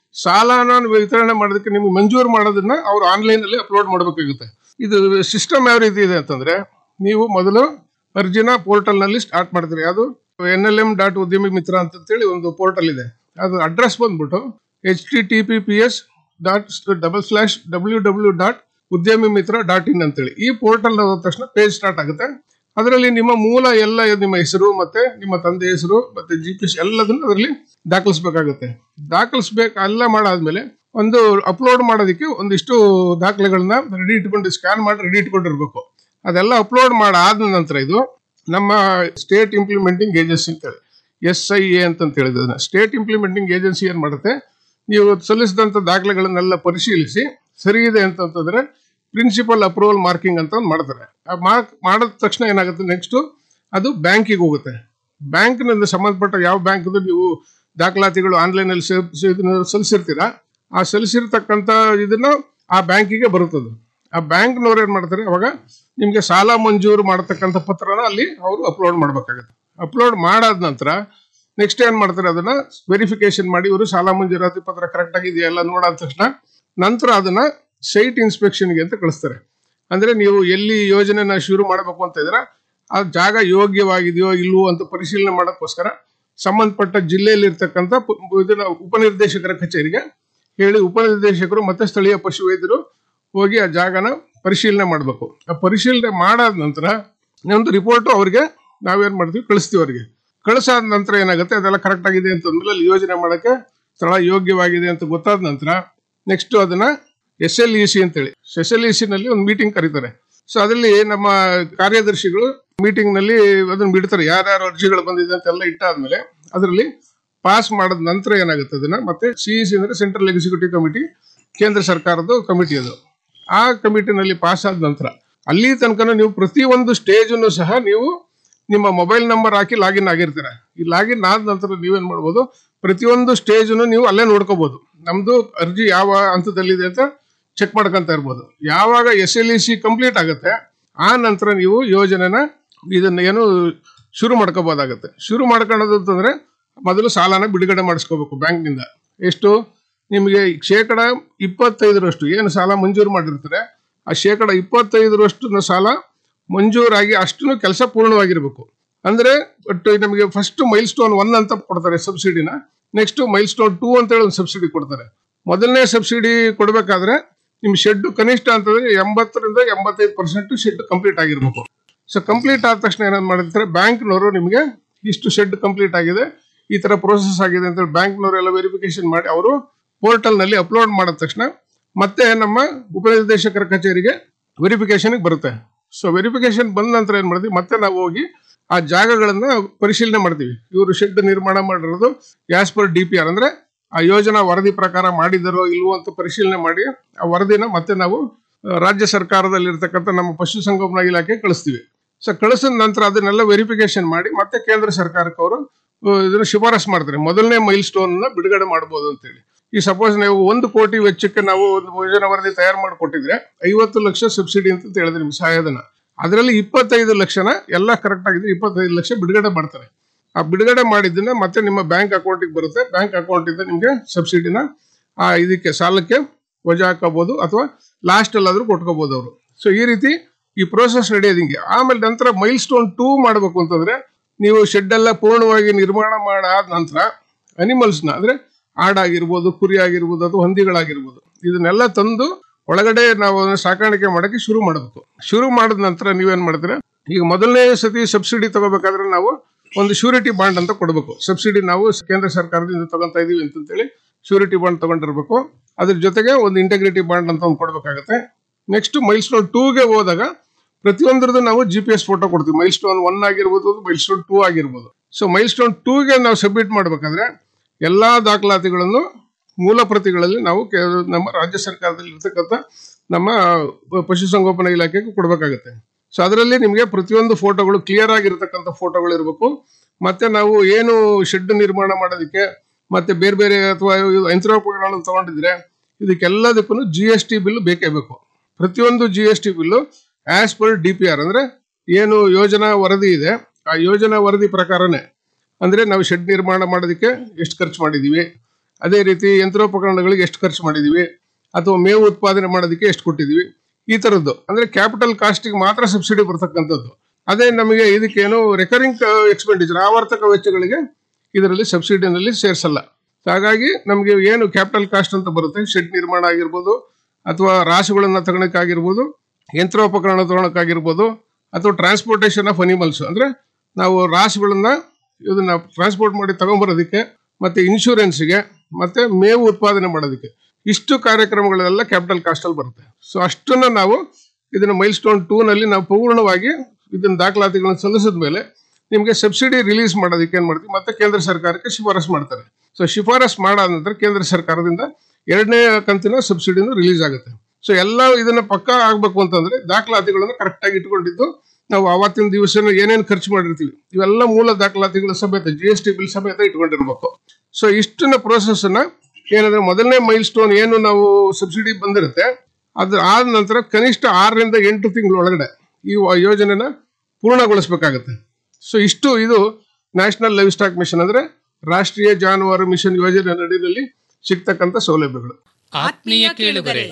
ಸಾಲನ ವಿತರಣೆ ಮಾಡೋದಕ್ಕೆ ನಿಮ್ಗೆ ಮಂಜೂರು ಮಾಡೋದನ್ನ ಅವ್ರು ಆನ್ಲೈನ್ ಅಲ್ಲಿ ಅಪ್ಲೋಡ್ ಮಾಡಬೇಕಾಗುತ್ತೆ ಇದು ಸಿಸ್ಟಮ್ ಯಾವ ರೀತಿ ಇದೆ ಅಂತಂದ್ರೆ ನೀವು ಮೊದಲು ಅರ್ಜಿನ ಪೋರ್ಟಲ್ ನಲ್ಲಿ ಸ್ಟಾರ್ಟ್ ಮಾಡ್ತೀರಿ ಅದು N L M dot Udyami ಮಿತ್ರ ಅಂತೇಳಿ ಒಂದು ಪೋರ್ಟಲ್ ಇದೆ ಅದು ಅಡ್ರೆಸ್ ಬಂದ್ಬಿಟ್ಟು H T T P P S dot double slash W W dot Udyami Mitra dot in ಅಂತೇಳಿ ಈ ಪೋರ್ಟಲ್ ಹೋದ ತಕ್ಷಣ ಪೇಜ್ ಸ್ಟಾರ್ಟ್ ಆಗುತ್ತೆ ಅದರಲ್ಲಿ ನಿಮ್ಮ ಮೂಲ ಎಲ್ಲ ನಿಮ್ಮ ಹೆಸರು ಮತ್ತೆ ನಿಮ್ಮ ತಂದೆ ಹೆಸರು ಮತ್ತೆ ಜಿ ಪಿ ಎಸ್ ಎಲ್ಲದನ್ನು ಅದರಲ್ಲಿ ದಾಖಲಿಸ್ಬೇಕಾಗುತ್ತೆ ದಾಖಲಿಸ್ಬೇಕು ಎಲ್ಲ ಮಾಡಾದ್ಮೇಲೆ ಒಂದು ಅಪ್ಲೋಡ್ ಮಾಡೋದಕ್ಕೆ ಒಂದಿಷ್ಟು ದಾಖಲೆಗಳನ್ನ ರೆಡಿ ಇಟ್ಕೊಂಡು ಸ್ಕ್ಯಾನ್ ಮಾಡಿ ರೆಡಿ ಇಟ್ಕೊಂಡಿರ್ಬೇಕು ಅದೆಲ್ಲ ಅಪ್ಲೋಡ್ ಮಾಡಾದ ನಂತರ ಇದು ನಮ್ಮ ಸ್ಟೇಟ್ ಇಂಪ್ಲಿಮೆಂಟಿಂಗ್ ಏಜೆನ್ಸಿ ಅಂತೇಳಿ ಎಸ್ ಐ ಎ ಅಂತ ಹೇಳಿದ್ರೆ ಸ್ಟೇಟ್ ಇಂಪ್ಲಿಮೆಂಟಿಂಗ್ ಏಜೆನ್ಸಿ ಏನ್ ಮಾಡುತ್ತೆ ನೀವು ಸಲ್ಲಿಸಿದಂತ ದಾಖಲೆಗಳನ್ನೆಲ್ಲ ಪರಿಶೀಲಿಸಿ ಸರಿ ಇದೆ ಅಂತಂತಂದ್ರೆ ಪ್ರಿನ್ಸಿಪಲ್ ಅಪ್ರೂವಲ್ ಮಾರ್ಕಿಂಗ್ ಅಂತ ಒಂದ್ ಮಾಡ್ತಾರೆ ಆ ಮಾರ್ಕ್ ಮಾಡಿದ ತಕ್ಷಣ ಏನಾಗುತ್ತೆ ನೆಕ್ಸ್ಟ್ ಅದು ಬ್ಯಾಂಕಿಗೆ ಹೋಗುತ್ತೆ ಬ್ಯಾಂಕ್ನಿಂದ ಸಂಬಂಧಪಟ್ಟ ಯಾವ ಬ್ಯಾಂಕ್ ನೀವು ದಾಖಲಾತಿಗಳು ಆನ್ಲೈನ್ ಅಲ್ಲಿ ಸೇ- ಸೇ- ಇದನ್ನ ಸಲ್ಲಿಸಿರ್ತೀರಾ ಆ ಸಲ್ಲಿಸಿರ್ತಕ್ಕಂಥ ಇದನ್ನ ಆ ಬ್ಯಾಂಕಿಗೆ ಬರುತ್ತದೆ ಆ ಬ್ಯಾಂಕ್ನವ್ರು ಏನ್ ಮಾಡ್ತಾರೆ ಅವಾಗ ನಿಮ್ಗೆ ಸಾಲ ಮಂಜೂರು ಮಾಡತಕ್ಕಂಥ ಪತ್ರನ ಅಲ್ಲಿ ಅವರು ಅಪ್ಲೋಡ್ ಮಾಡ್ಬೇಕಾಗುತ್ತೆ ಅಪ್ಲೋಡ್ ಮಾಡಾದ ನಂತರ ನೆಕ್ಸ್ಟ್ ಏನ್ ಮಾಡ್ತಾರೆ ಅದನ್ನ ವೆರಿಫಿಕೇಶನ್ ಮಾಡಿ ಇವರು ಸಾಲ ಮಂಜೂರಾತಿ ಪತ್ರ ಕರೆಕ್ಟ್ ಆಗಿದೆಯಾ ಎಲ್ಲ ನೋಡಾದ ತಕ್ಷಣ ನಂತರ ಅದನ್ನ ಸೈಟ್ ಇನ್ಸ್ಪೆಕ್ಷನ್ಗೆ ಅಂತ ಕಳಿಸ್ತಾರೆ ಅಂದ್ರೆ ನೀವು ಎಲ್ಲಿ ಯೋಜನೆನ ಶುರು ಮಾಡಬೇಕು ಅಂತ ಇದ್ರೆ ಆ ಜಾಗ ಯೋಗ್ಯವಾಗಿದೆಯೋ ಇಲ್ವೋ ಅಂತ ಪರಿಶೀಲನೆ ಮಾಡೋಕ್ಕೋಸ್ಕರ ಸಂಬಂಧಪಟ್ಟ ಜಿಲ್ಲೆಯಲ್ಲಿ ಇರ್ತಕ್ಕಂಥ ಪ- ಇದನ್ನ ಉಪನಿರ್ದೇಶಕರ ಕಚೇರಿಗೆ ಹೇಳಿ ಉಪನಿರ್ದೇಶಕರು ಮತ್ತೆ ಸ್ಥಳೀಯ ಪಶು ವೈದ್ಯರು ಹೋಗಿ ಆ ಜಾಗನ ಪರಿಶೀಲನೆ ಮಾಡಬೇಕು ಆ ಪರಿಶೀಲನೆ ಮಾಡಾದ ನಂತರ ಒಂದು ರಿಪೋರ್ಟ್ ಅವ್ರಿಗೆ ನಾವೇನ್ ಮಾಡ್ತೀವಿ ಕಳಿಸ್ತೀವಿ ಅವ್ರಿಗೆ ಕಳಿಸಾದ ನಂತರ ಏನಾಗುತ್ತೆ ಅದೆಲ್ಲ ಕರೆಕ್ಟ್ ಆಗಿದೆ ಅಂತಂದ್ಮೇಲೆ ಅಲ್ಲಿ ಯೋಜನೆ ಮಾಡಕ್ಕೆ ಸ್ಥಳ ಯೋಗ್ಯವಾಗಿದೆ ಅಂತ ಗೊತ್ತಾದ ನಂತರ ನೆಕ್ಸ್ಟ್ ಅದನ್ನ ಎಸ್ ಎಲ್ ಇ ಸಿ ಅಂತೇಳಿ ಎಸ್ ಎಲ್ ಇ ಸಿ ನಲ್ಲಿ ಒಂದು ಮೀಟಿಂಗ್ ಕರೀತಾರೆ ಸೊ ಅದರಲ್ಲಿ ನಮ್ಮ ಕಾರ್ಯದರ್ಶಿಗಳು ಮೀಟಿಂಗ್ ನಲ್ಲಿ ಅದನ್ನ ಬಿಡ್ತಾರೆ ಯಾರ್ಯಾರು ಅರ್ಜಿಗಳು ಬಂದಿದೆ ಅಂತೆಲ್ಲ ಇಟ್ಟಾದ್ಮೇಲೆ ಅದರಲ್ಲಿ ಪಾಸ್ ಮಾಡಿದ ನಂತರ ಏನಾಗುತ್ತೆ ಅದನ್ನ ಮತ್ತೆ ಸಿ ಸಿ ಅಂದ್ರೆ ಸೆಂಟ್ರಲ್ ಎಕ್ಸಿಕ್ಯೂಟಿವ್ ಕಮಿಟಿ ಕೇಂದ್ರ ಸರ್ಕಾರದ ಕಮಿಟಿ ಅದು ಆ ಕಮಿಟಿನಲ್ಲಿ ಪಾಸ್ ಆದ ನಂತರ ಅಲ್ಲಿ ತನಕ ನೀವು ಪ್ರತಿಯೊಂದು ಸ್ಟೇಜ್ ಸಹ ನೀವು ನಿಮ್ಮ ಮೊಬೈಲ್ ನಂಬರ್ ಹಾಕಿ ಲಾಗಿನ್ ಆಗಿರ್ತೀರ ಈ ಲಾಗಿನ್ ಆದ ನಂತರ ನೀವೇನ್ ಮಾಡ್ಬೋದು ಪ್ರತಿಯೊಂದು ಸ್ಟೇಜ್ನು ನೀವು ಅಲ್ಲೇ ನೋಡ್ಕೋಬಹುದು ನಮ್ದು ಅರ್ಜಿ ಯಾವ ಹಂತದಲ್ಲಿದೆ ಅಂತ ಚೆಕ್ ಮಾಡ್ಕೊಂತ ಇರ್ಬೋದು ಯಾವಾಗ S L E C complete ಆಗುತ್ತೆ ಆ ನಂತರ ನೀವು ಯೋಜನೆನ ಇದನ್ನ ಏನು ಶುರು ಮಾಡ್ಕೋಬಹುದಾಗತ್ತೆ ಶುರು ಮಾಡ್ಕೊಳ್ಳೋದು ಅಂತಂದ್ರೆ ಮೊದಲು ಸಾಲನ ಬಿಡುಗಡೆ ಮಾಡಿಸ್ಕೋಬೇಕು ಬ್ಯಾಂಕ್ನಿಂದ ಎಷ್ಟು ನಿಮಗೆ ಶೇಕಡ ಇಪ್ಪತ್ತೈದರಷ್ಟು ಏನು ಸಾಲ ಮಂಜೂರು ಮಾಡಿರ್ತಾರೆ ಆ ಶೇಕಡ ಇಪ್ಪತ್ತೈದರಷ್ಟು ಸಾಲ ಮಂಜೂರಾಗಿ ಅಷ್ಟು ಕೆಲಸ ಪೂರ್ಣವಾಗಿರ್ಬೇಕು ಅಂದ್ರೆ ಒಟ್ಟು ನಮಗೆ ಫಸ್ಟ್ ಮೈಲ್ ಸ್ಟೋನ್ ಒನ್ ಅಂತ ಕೊಡ್ತಾರೆ ಸಬ್ಸಿಡಿನ ನೆಕ್ಸ್ಟ್ ಮೈಲ್ ಸ್ಟೋನ್ ಟೂ ಅಂತ ಹೇಳಿ ಒಂದು ಸಬ್ಸಿಡಿ ಕೊಡ್ತಾರೆ ಮೊದಲನೇ ಸಬ್ಸಿಡಿ ಕೊಡಬೇಕಾದ್ರೆ ನಿಮ್ ಶೆಡ್ ಕನಿಷ್ಠ ಅಂತಂದ್ರೆ ಎಂಬತ್ತರಿಂದ ಎಂಬತ್ತೈದು ಪರ್ಸೆಂಟ್ ಶೆಡ್ ಕಂಪ್ಲೀಟ್ ಆಗಿರ್ಬೇಕು ಸೊ ಕಂಪ್ಲೀಟ್ ಆದ ತಕ್ಷಣ ಏನಾದ್ರು ಮಾಡಿರ್ತಾರೆ ಬ್ಯಾಂಕ್ನವರು ನಿಮಗೆ ಇಷ್ಟು ಶೆಡ್ ಕಂಪ್ಲೀಟ್ ಆಗಿದೆ ಈ ತರ ಪ್ರೋಸೆಸ್ ಆಗಿದೆ ಅಂತ ಬ್ಯಾಂಕ್ನವರು ಎಲ್ಲ ವೆರಿಫಿಕೇಶನ್ ಮಾಡಿ ಅವರು ಪೋರ್ಟಲ್ ನಲ್ಲಿ ಅಪ್ಲೋಡ್ ಮಾಡಿದ ತಕ್ಷಣ ಮತ್ತೆ ನಮ್ಮ ಉಪನಿರ್ದೇಶಕರ ಕಚೇರಿಗೆ ವೆರಿಫಿಕೇಶನ್ ಬರುತ್ತೆ ಸೊ ವೆರಿಫಿಕೇಶನ್ ಬಂದ ನಂತರ ಏನ್ ಮಾಡ್ತೀವಿ ಮತ್ತೆ ನಾವು ಹೋಗಿ ಆ ಜಾಗಗಳನ್ನ ಪರಿಶೀಲನೆ ಮಾಡ್ತೀವಿ ಇವರು ಶೆಡ್ ನಿರ್ಮಾಣ ಮಾಡಿರೋದು as per D P R ಅಂದ್ರೆ ಆ ಯೋಜನಾ ವರದಿ ಪ್ರಕಾರ ಮಾಡಿದರೋ ಇಲ್ವೋ ಅಂತ ಪರಿಶೀಲನೆ ಮಾಡಿ ಆ ವರದಿನ ಮತ್ತೆ ನಾವು ಆ, ರಾಜ್ಯ ಸರ್ಕಾರದಲ್ಲಿರ್ತಕ್ಕಂಥ ನಮ್ಮ ಪಶುಸಂಗೋಪನಾ ಇಲಾಖೆ ಕಳಿಸ್ತೀವಿ ಸೊ ಕಳಿಸಿದ ನಂತರ ಅದನ್ನೆಲ್ಲ ವೆರಿಫಿಕೇಶನ್ ಮಾಡಿ ಮತ್ತೆ ಕೇಂದ್ರ ಸರ್ಕಾರಕ್ಕೆ ಅವರು ಇದನ್ನು ಶಿಫಾರಸ್ ಮಾಡ್ತಾರೆ ಮೊದಲನೇ ಮೈಲ್ ಸ್ಟೋನ್ ನ ಬಿಡುಗಡೆ ಮಾಡಬಹುದು ಅಂತೇಳಿ ಈ ಸಪೋಸ್ ನೀವು ಒಂದು ಕೋಟಿ ವೆಚ್ಚಕ್ಕೆ ನಾವು ಒಂದು ಯೋಜನಾ ವರದಿ ತಯಾರು ಮಾಡಿಕೊಟ್ಟಿದ್ರೆ ಐವತ್ತು ಲಕ್ಷ ಸಬ್ಸಿಡಿ ಅಂತ ಹೇಳಿದ್ರೆ ನಿಮ್ಗೆ ಸಹಾಯಧನ ಅದರಲ್ಲಿ ಇಪ್ಪತ್ತೈದು ಲಕ್ಷನ ಎಲ್ಲ ಕರೆಕ್ಟ್ ಆಗಿದ್ರೆ ಇಪ್ಪತ್ತೈದು ಲಕ್ಷ ಬಿಡುಗಡೆ ಮಾಡ್ತಾರೆ ಆ ಬಿಡುಗಡೆ ಮಾಡಿದ್ದನ್ನ ಮತ್ತೆ ನಿಮ್ಮ ಬ್ಯಾಂಕ್ ಅಕೌಂಟಿಗೆ ಬರುತ್ತೆ ಬ್ಯಾಂಕ್ ಅಕೌಂಟಿಂದ ನಿಮಗೆ ಸಬ್ಸಿಡಿನ ಆ ಇದಕ್ಕೆ ಸಾಲಕ್ಕೆ ವಜಾ ಹಾಕೋಬಹುದು ಅಥವಾ ಲಾಸ್ಟ್ ಅಲ್ಲಾದ್ರೂ ಕೊಟ್ಕೋಬಹುದು ಅವರು ಸೊ ಈ ರೀತಿ ಈ ಪ್ರೋಸೆಸ್ ನಡೆಯೋದು ಹಿಂಗೆ ಆಮೇಲೆ ನಂತರ ಮೈಲ್ ಸ್ಟೋನ್ ಟೂ ಮಾಡಬೇಕು ಅಂತಂದ್ರೆ ನೀವು ಶೆಡ್ ಎಲ್ಲ ಪೂರ್ಣವಾಗಿ ನಿರ್ಮಾಣ ಮಾಡಾದ ನಂತರ ಅನಿಮಲ್ಸ್ನ ಅಂದ್ರೆ ಆಡಾಗಿರ್ಬೋದು ಕುರಿ ಆಗಿರ್ಬೋದು ಅಥವಾ ಹಂದಿಗಳಾಗಿರ್ಬೋದು ಇದನ್ನೆಲ್ಲ ತಂದು ಒಳಗಡೆ ನಾವು ಅದನ್ನ ಸಾಕಾಣಿಕೆ ಮಾಡಕ್ಕೆ ಶುರು ಮಾಡಬೇಕು ಶುರು ಮಾಡಿದ ನಂತರ ನೀವೇನ್ ಮಾಡ್ತೀರಾ ಈಗ ಮೊದಲನೇ ಸತಿ ಸಬ್ಸಿಡಿ ತಗೋಬೇಕಾದ್ರೆ ನಾವು ಒಂದು ಶ್ಯೂರಿಟಿ ಬಾಂಡ್ ಅಂತ ಕೊಡಬೇಕು ಸಬ್ಸಿಡಿ ನಾವು ಕೇಂದ್ರ ಸರ್ಕಾರದಿಂದ ತಗೊಂತಾ ಇದೀವಿ ಅಂತಂತೇಳಿ ಶ್ಯೂರಿಟಿ ಬಾಂಡ್ ತಗೊಂಡಿರ್ಬೇಕು ಅದ್ರ ಜೊತೆಗೆ ಒಂದು ಇಂಟೆಗ್ರಿಟಿ ಬಾಂಡ್ ಅಂತ ಒಂದು ಕೊಡಬೇಕಾಗತ್ತೆ ನೆಕ್ಸ್ಟ್ ಮೈಲ್ ಸ್ಟೋನ್ ಟೂಗೆ ಹೋದಾಗ ಪ್ರತಿಯೊಂದ್ರದ್ದು ನಾವು ಜಿ ಪಿ ಎಸ್ ಫೋಟೋ ಕೊಡ್ತೀವಿ ಮೈಲ್ ಸ್ಟೋನ್ ಒನ್ ಆಗಿರ್ಬೋದು ಮೈಲ್ ಸ್ಟೋನ್ ಟೂ ಆಗಿರ್ಬೋದು ಸೊ ಮೈಲ್ ಸ್ಟೋನ್ ಟೂಗೆ ನಾವು ಸಬ್ಮಿಟ್ ಮಾಡಬೇಕಾದ್ರೆ ಎಲ್ಲಾ ದಾಖಲಾತಿಗಳನ್ನು ಮೂಲ ಪ್ರತಿಗಳಲ್ಲಿ ನಾವು ಕೆ- ನಮ್ಮ ರಾಜ್ಯ ಸರ್ಕಾರದಲ್ಲಿ ಇರ್ತಕ್ಕಂಥ ನಮ್ಮ ಪಶುಸಂಗೋಪನಾ ಇಲಾಖೆಗೆ ಕೊಡಬೇಕಾಗುತ್ತೆ ಸೊ ಅದರಲ್ಲಿ ನಿಮಗೆ ಪ್ರತಿಯೊಂದು ಫೋಟೋಗಳು ಕ್ಲಿಯರ್ ಆಗಿರ್ತಕ್ಕಂಥ ಫೋಟೋಗಳು ಇರಬೇಕು ಮತ್ತೆ ನಾವು ಏನು ಶೆಡ್ ನಿರ್ಮಾಣ ಮಾಡೋದಕ್ಕೆ ಮತ್ತೆ ಬೇರೆ ಬೇರೆ ಅಥವಾ ಯಂತ್ರೋಪಕರಣಗಳನ್ನು ತಗೊಂಡಿದ್ರೆ ಇದಕ್ಕೆಲ್ಲದಕ್ಕೂ ಜಿ ಎಸ್ ಟಿ ಬಿಲ್ ಬೇಕೇ ಬೇಕು ಪ್ರತಿಯೊಂದು G S T bill as per D P R ಅಂದ್ರೆ ಏನು ಯೋಜನಾ ವರದಿ ಇದೆ ಆ ಯೋಜನಾ ವರದಿ ಪ್ರಕಾರನೇ ಅಂದ್ರೆ ನಾವು ಶೆಡ್ ನಿರ್ಮಾಣ ಮಾಡೋದಕ್ಕೆ ಎಷ್ಟು ಖರ್ಚು ಮಾಡಿದೀವಿ ಅದೇ ರೀತಿ ಯಂತ್ರೋಪಕರಣಗಳಿಗೆ ಎಷ್ಟು ಖರ್ಚು ಮಾಡಿದೀವಿ ಅಥವಾ ಮೇವು ಉತ್ಪಾದನೆ ಮಾಡೋದಕ್ಕೆ ಎಷ್ಟು ಕೊಟ್ಟಿದೀವಿ ಈ ತರದ್ದು ಅಂದ್ರೆ ಕ್ಯಾಪಿಟಲ್ ಕಾಸ್ಟಿಗೆ ಮಾತ್ರ ಸಬ್ಸಿಡಿ ಬರ್ತಕ್ಕಂಥದ್ದು ಅದೇ ನಮಗೆ ಇದಕ್ಕೇನು ರೆಕರಿಂಗ್ ಎಕ್ಸ್ಪೆಂಡಿಚರ್ ಆವರ್ತಕ ವೆಚ್ಚಗಳಿಗೆ ಇದರಲ್ಲಿ ಸಬ್ಸಿಡಿನಲ್ಲಿ ಸೇರಿಸಲ್ಲ ಹಾಗಾಗಿ ನಮಗೆ ಏನು ಕ್ಯಾಪಿಟಲ್ ಕಾಸ್ಟ್ ಅಂತ ಬರುತ್ತೆ ಶೆಡ್ ನಿರ್ಮಾಣ ಆಗಿರ್ಬೋದು ಅಥವಾ ರಾಸುಗಳನ್ನ ತಗೊಳಕ್ಕಾಗಿರ್ಬೋದು ಯಂತ್ರೋಪಕರಣ ತಗೊಳಕ್ಕಾಗಿರ್ಬೋದು ಅಥವಾ ಟ್ರಾನ್ಸ್ಪೋರ್ಟೇಷನ್ ಆಫ್ ಅನಿಮಲ್ಸ್ ಅಂದ್ರೆ ನಾವು ರಾಸುಗಳನ್ನ ಇದನ್ನ ಟ್ರಾನ್ಸ್ಪೋರ್ಟ್ ಮಾಡಿ ತಗೊಂಬರೋದಕ್ಕೆ ಮತ್ತೆ ಇನ್ಶೂರೆನ್ಸ್ಗೆ ಮತ್ತೆ ಮೇವು ಉತ್ಪಾದನೆ ಮಾಡೋದಕ್ಕೆ ಇಷ್ಟು ಕಾರ್ಯಕ್ರಮಗಳೆಲ್ಲ ಕ್ಯಾಪಿಟಲ್ ಕಾಸ್ಟ್ ಅಲ್ಲಿ ಬರುತ್ತೆ ಸೊ ಅಷ್ಟನ್ನ ನಾವು ಇದನ್ನ ಮೈಲ್ ಸ್ಟೋನ್ ಟೂ ನಲ್ಲಿ ನಾವು ಪೂರ್ಣವಾಗಿ ಇದನ್ನ ದಾಖಲಾತಿಗಳನ್ನು ಸಲ್ಲಿಸಿದ ಮೇಲೆ ನಿಮಗೆ ಸಬ್ಸಿಡಿ ರಿಲೀಸ್ ಮಾಡೋದಕ್ಕೆ ಏನ್ ಮಾಡ್ತೀವಿ ಮತ್ತೆ ಕೇಂದ್ರ ಸರ್ಕಾರಕ್ಕೆ ಶಿಫಾರಸ್ ಮಾಡ್ತಾರೆ ಸೊ ಶಿಫಾರಸ್ ಮಾಡಾದ ನಂತರ ಕೇಂದ್ರ ಸರ್ಕಾರದಿಂದ ಎರಡನೇ ಕಂತಿನ ಸಬ್ಸಿಡಿನೂ ರಿಲೀಸ್ ಆಗುತ್ತೆ ಸೊ ಎಲ್ಲ ಇದನ್ನ ಪಕ್ಕಾ ಆಗ್ಬೇಕು ಅಂತಂದ್ರೆ ದಾಖಲಾತಿಗಳನ್ನು ಕರೆಕ್ಟ್ ಆಗಿ ಇಟ್ಕೊಂಡಿದ್ದು ನಾವು ಅವತ್ತಿನ ದಿವಸ ಏನೇನು ಖರ್ಚು ಮಾಡಿರ್ತೀವಿ ಇವೆಲ್ಲ ಮೂಲ ದಾಖಲಾತಿಗಳ ಸಮೇತ ಜಿ ಎಸ್ ಟಿ ಬಿಲ್ ಸಮೇತ ಇಟ್ಕೊಂಡಿರ್ಬೇಕು ಸೊ ಇಷ್ಟನ್ನ ಪ್ರೋಸೆಸ್ ಅನ್ನ ಏನಂದ್ರೆ ಮೊದಲನೇ ಮೈಲ್ ಸ್ಟೋನ್ ಏನು ನಾವು ಸಬ್ಸಿಡಿ ಬಂದಿರುತ್ತೆ ಅದ್ರ ಆದ ನಂತರ ಕನಿಷ್ಠ ಆರರಿಂದ ಎಂಟು ತಿಂಗಳ ಒಳಗಡೆ ಈ ವ- ಯೋಜನೆನ ಪೂರ್ಣಗೊಳಿಸಬೇಕಾಗುತ್ತೆ ಸೊ ಇಷ್ಟು ಇದು ನ್ಯಾಷನಲ್ ಲೈವ್ ಸ್ಟಾಕ್ ಮಿಷನ್ ಅಂದ್ರೆ ರಾಷ್ಟ್ರೀಯ ಜಾನುವಾರು ಮಿಷನ್ ಯೋಜನೆ ನಡಿನಲ್ಲಿ ಸಿಗ್ತಕ್ಕಂಥ ಸೌಲಭ್ಯಗಳು ಆತ್ಮೀಯ ಕೇಳುಗರೆ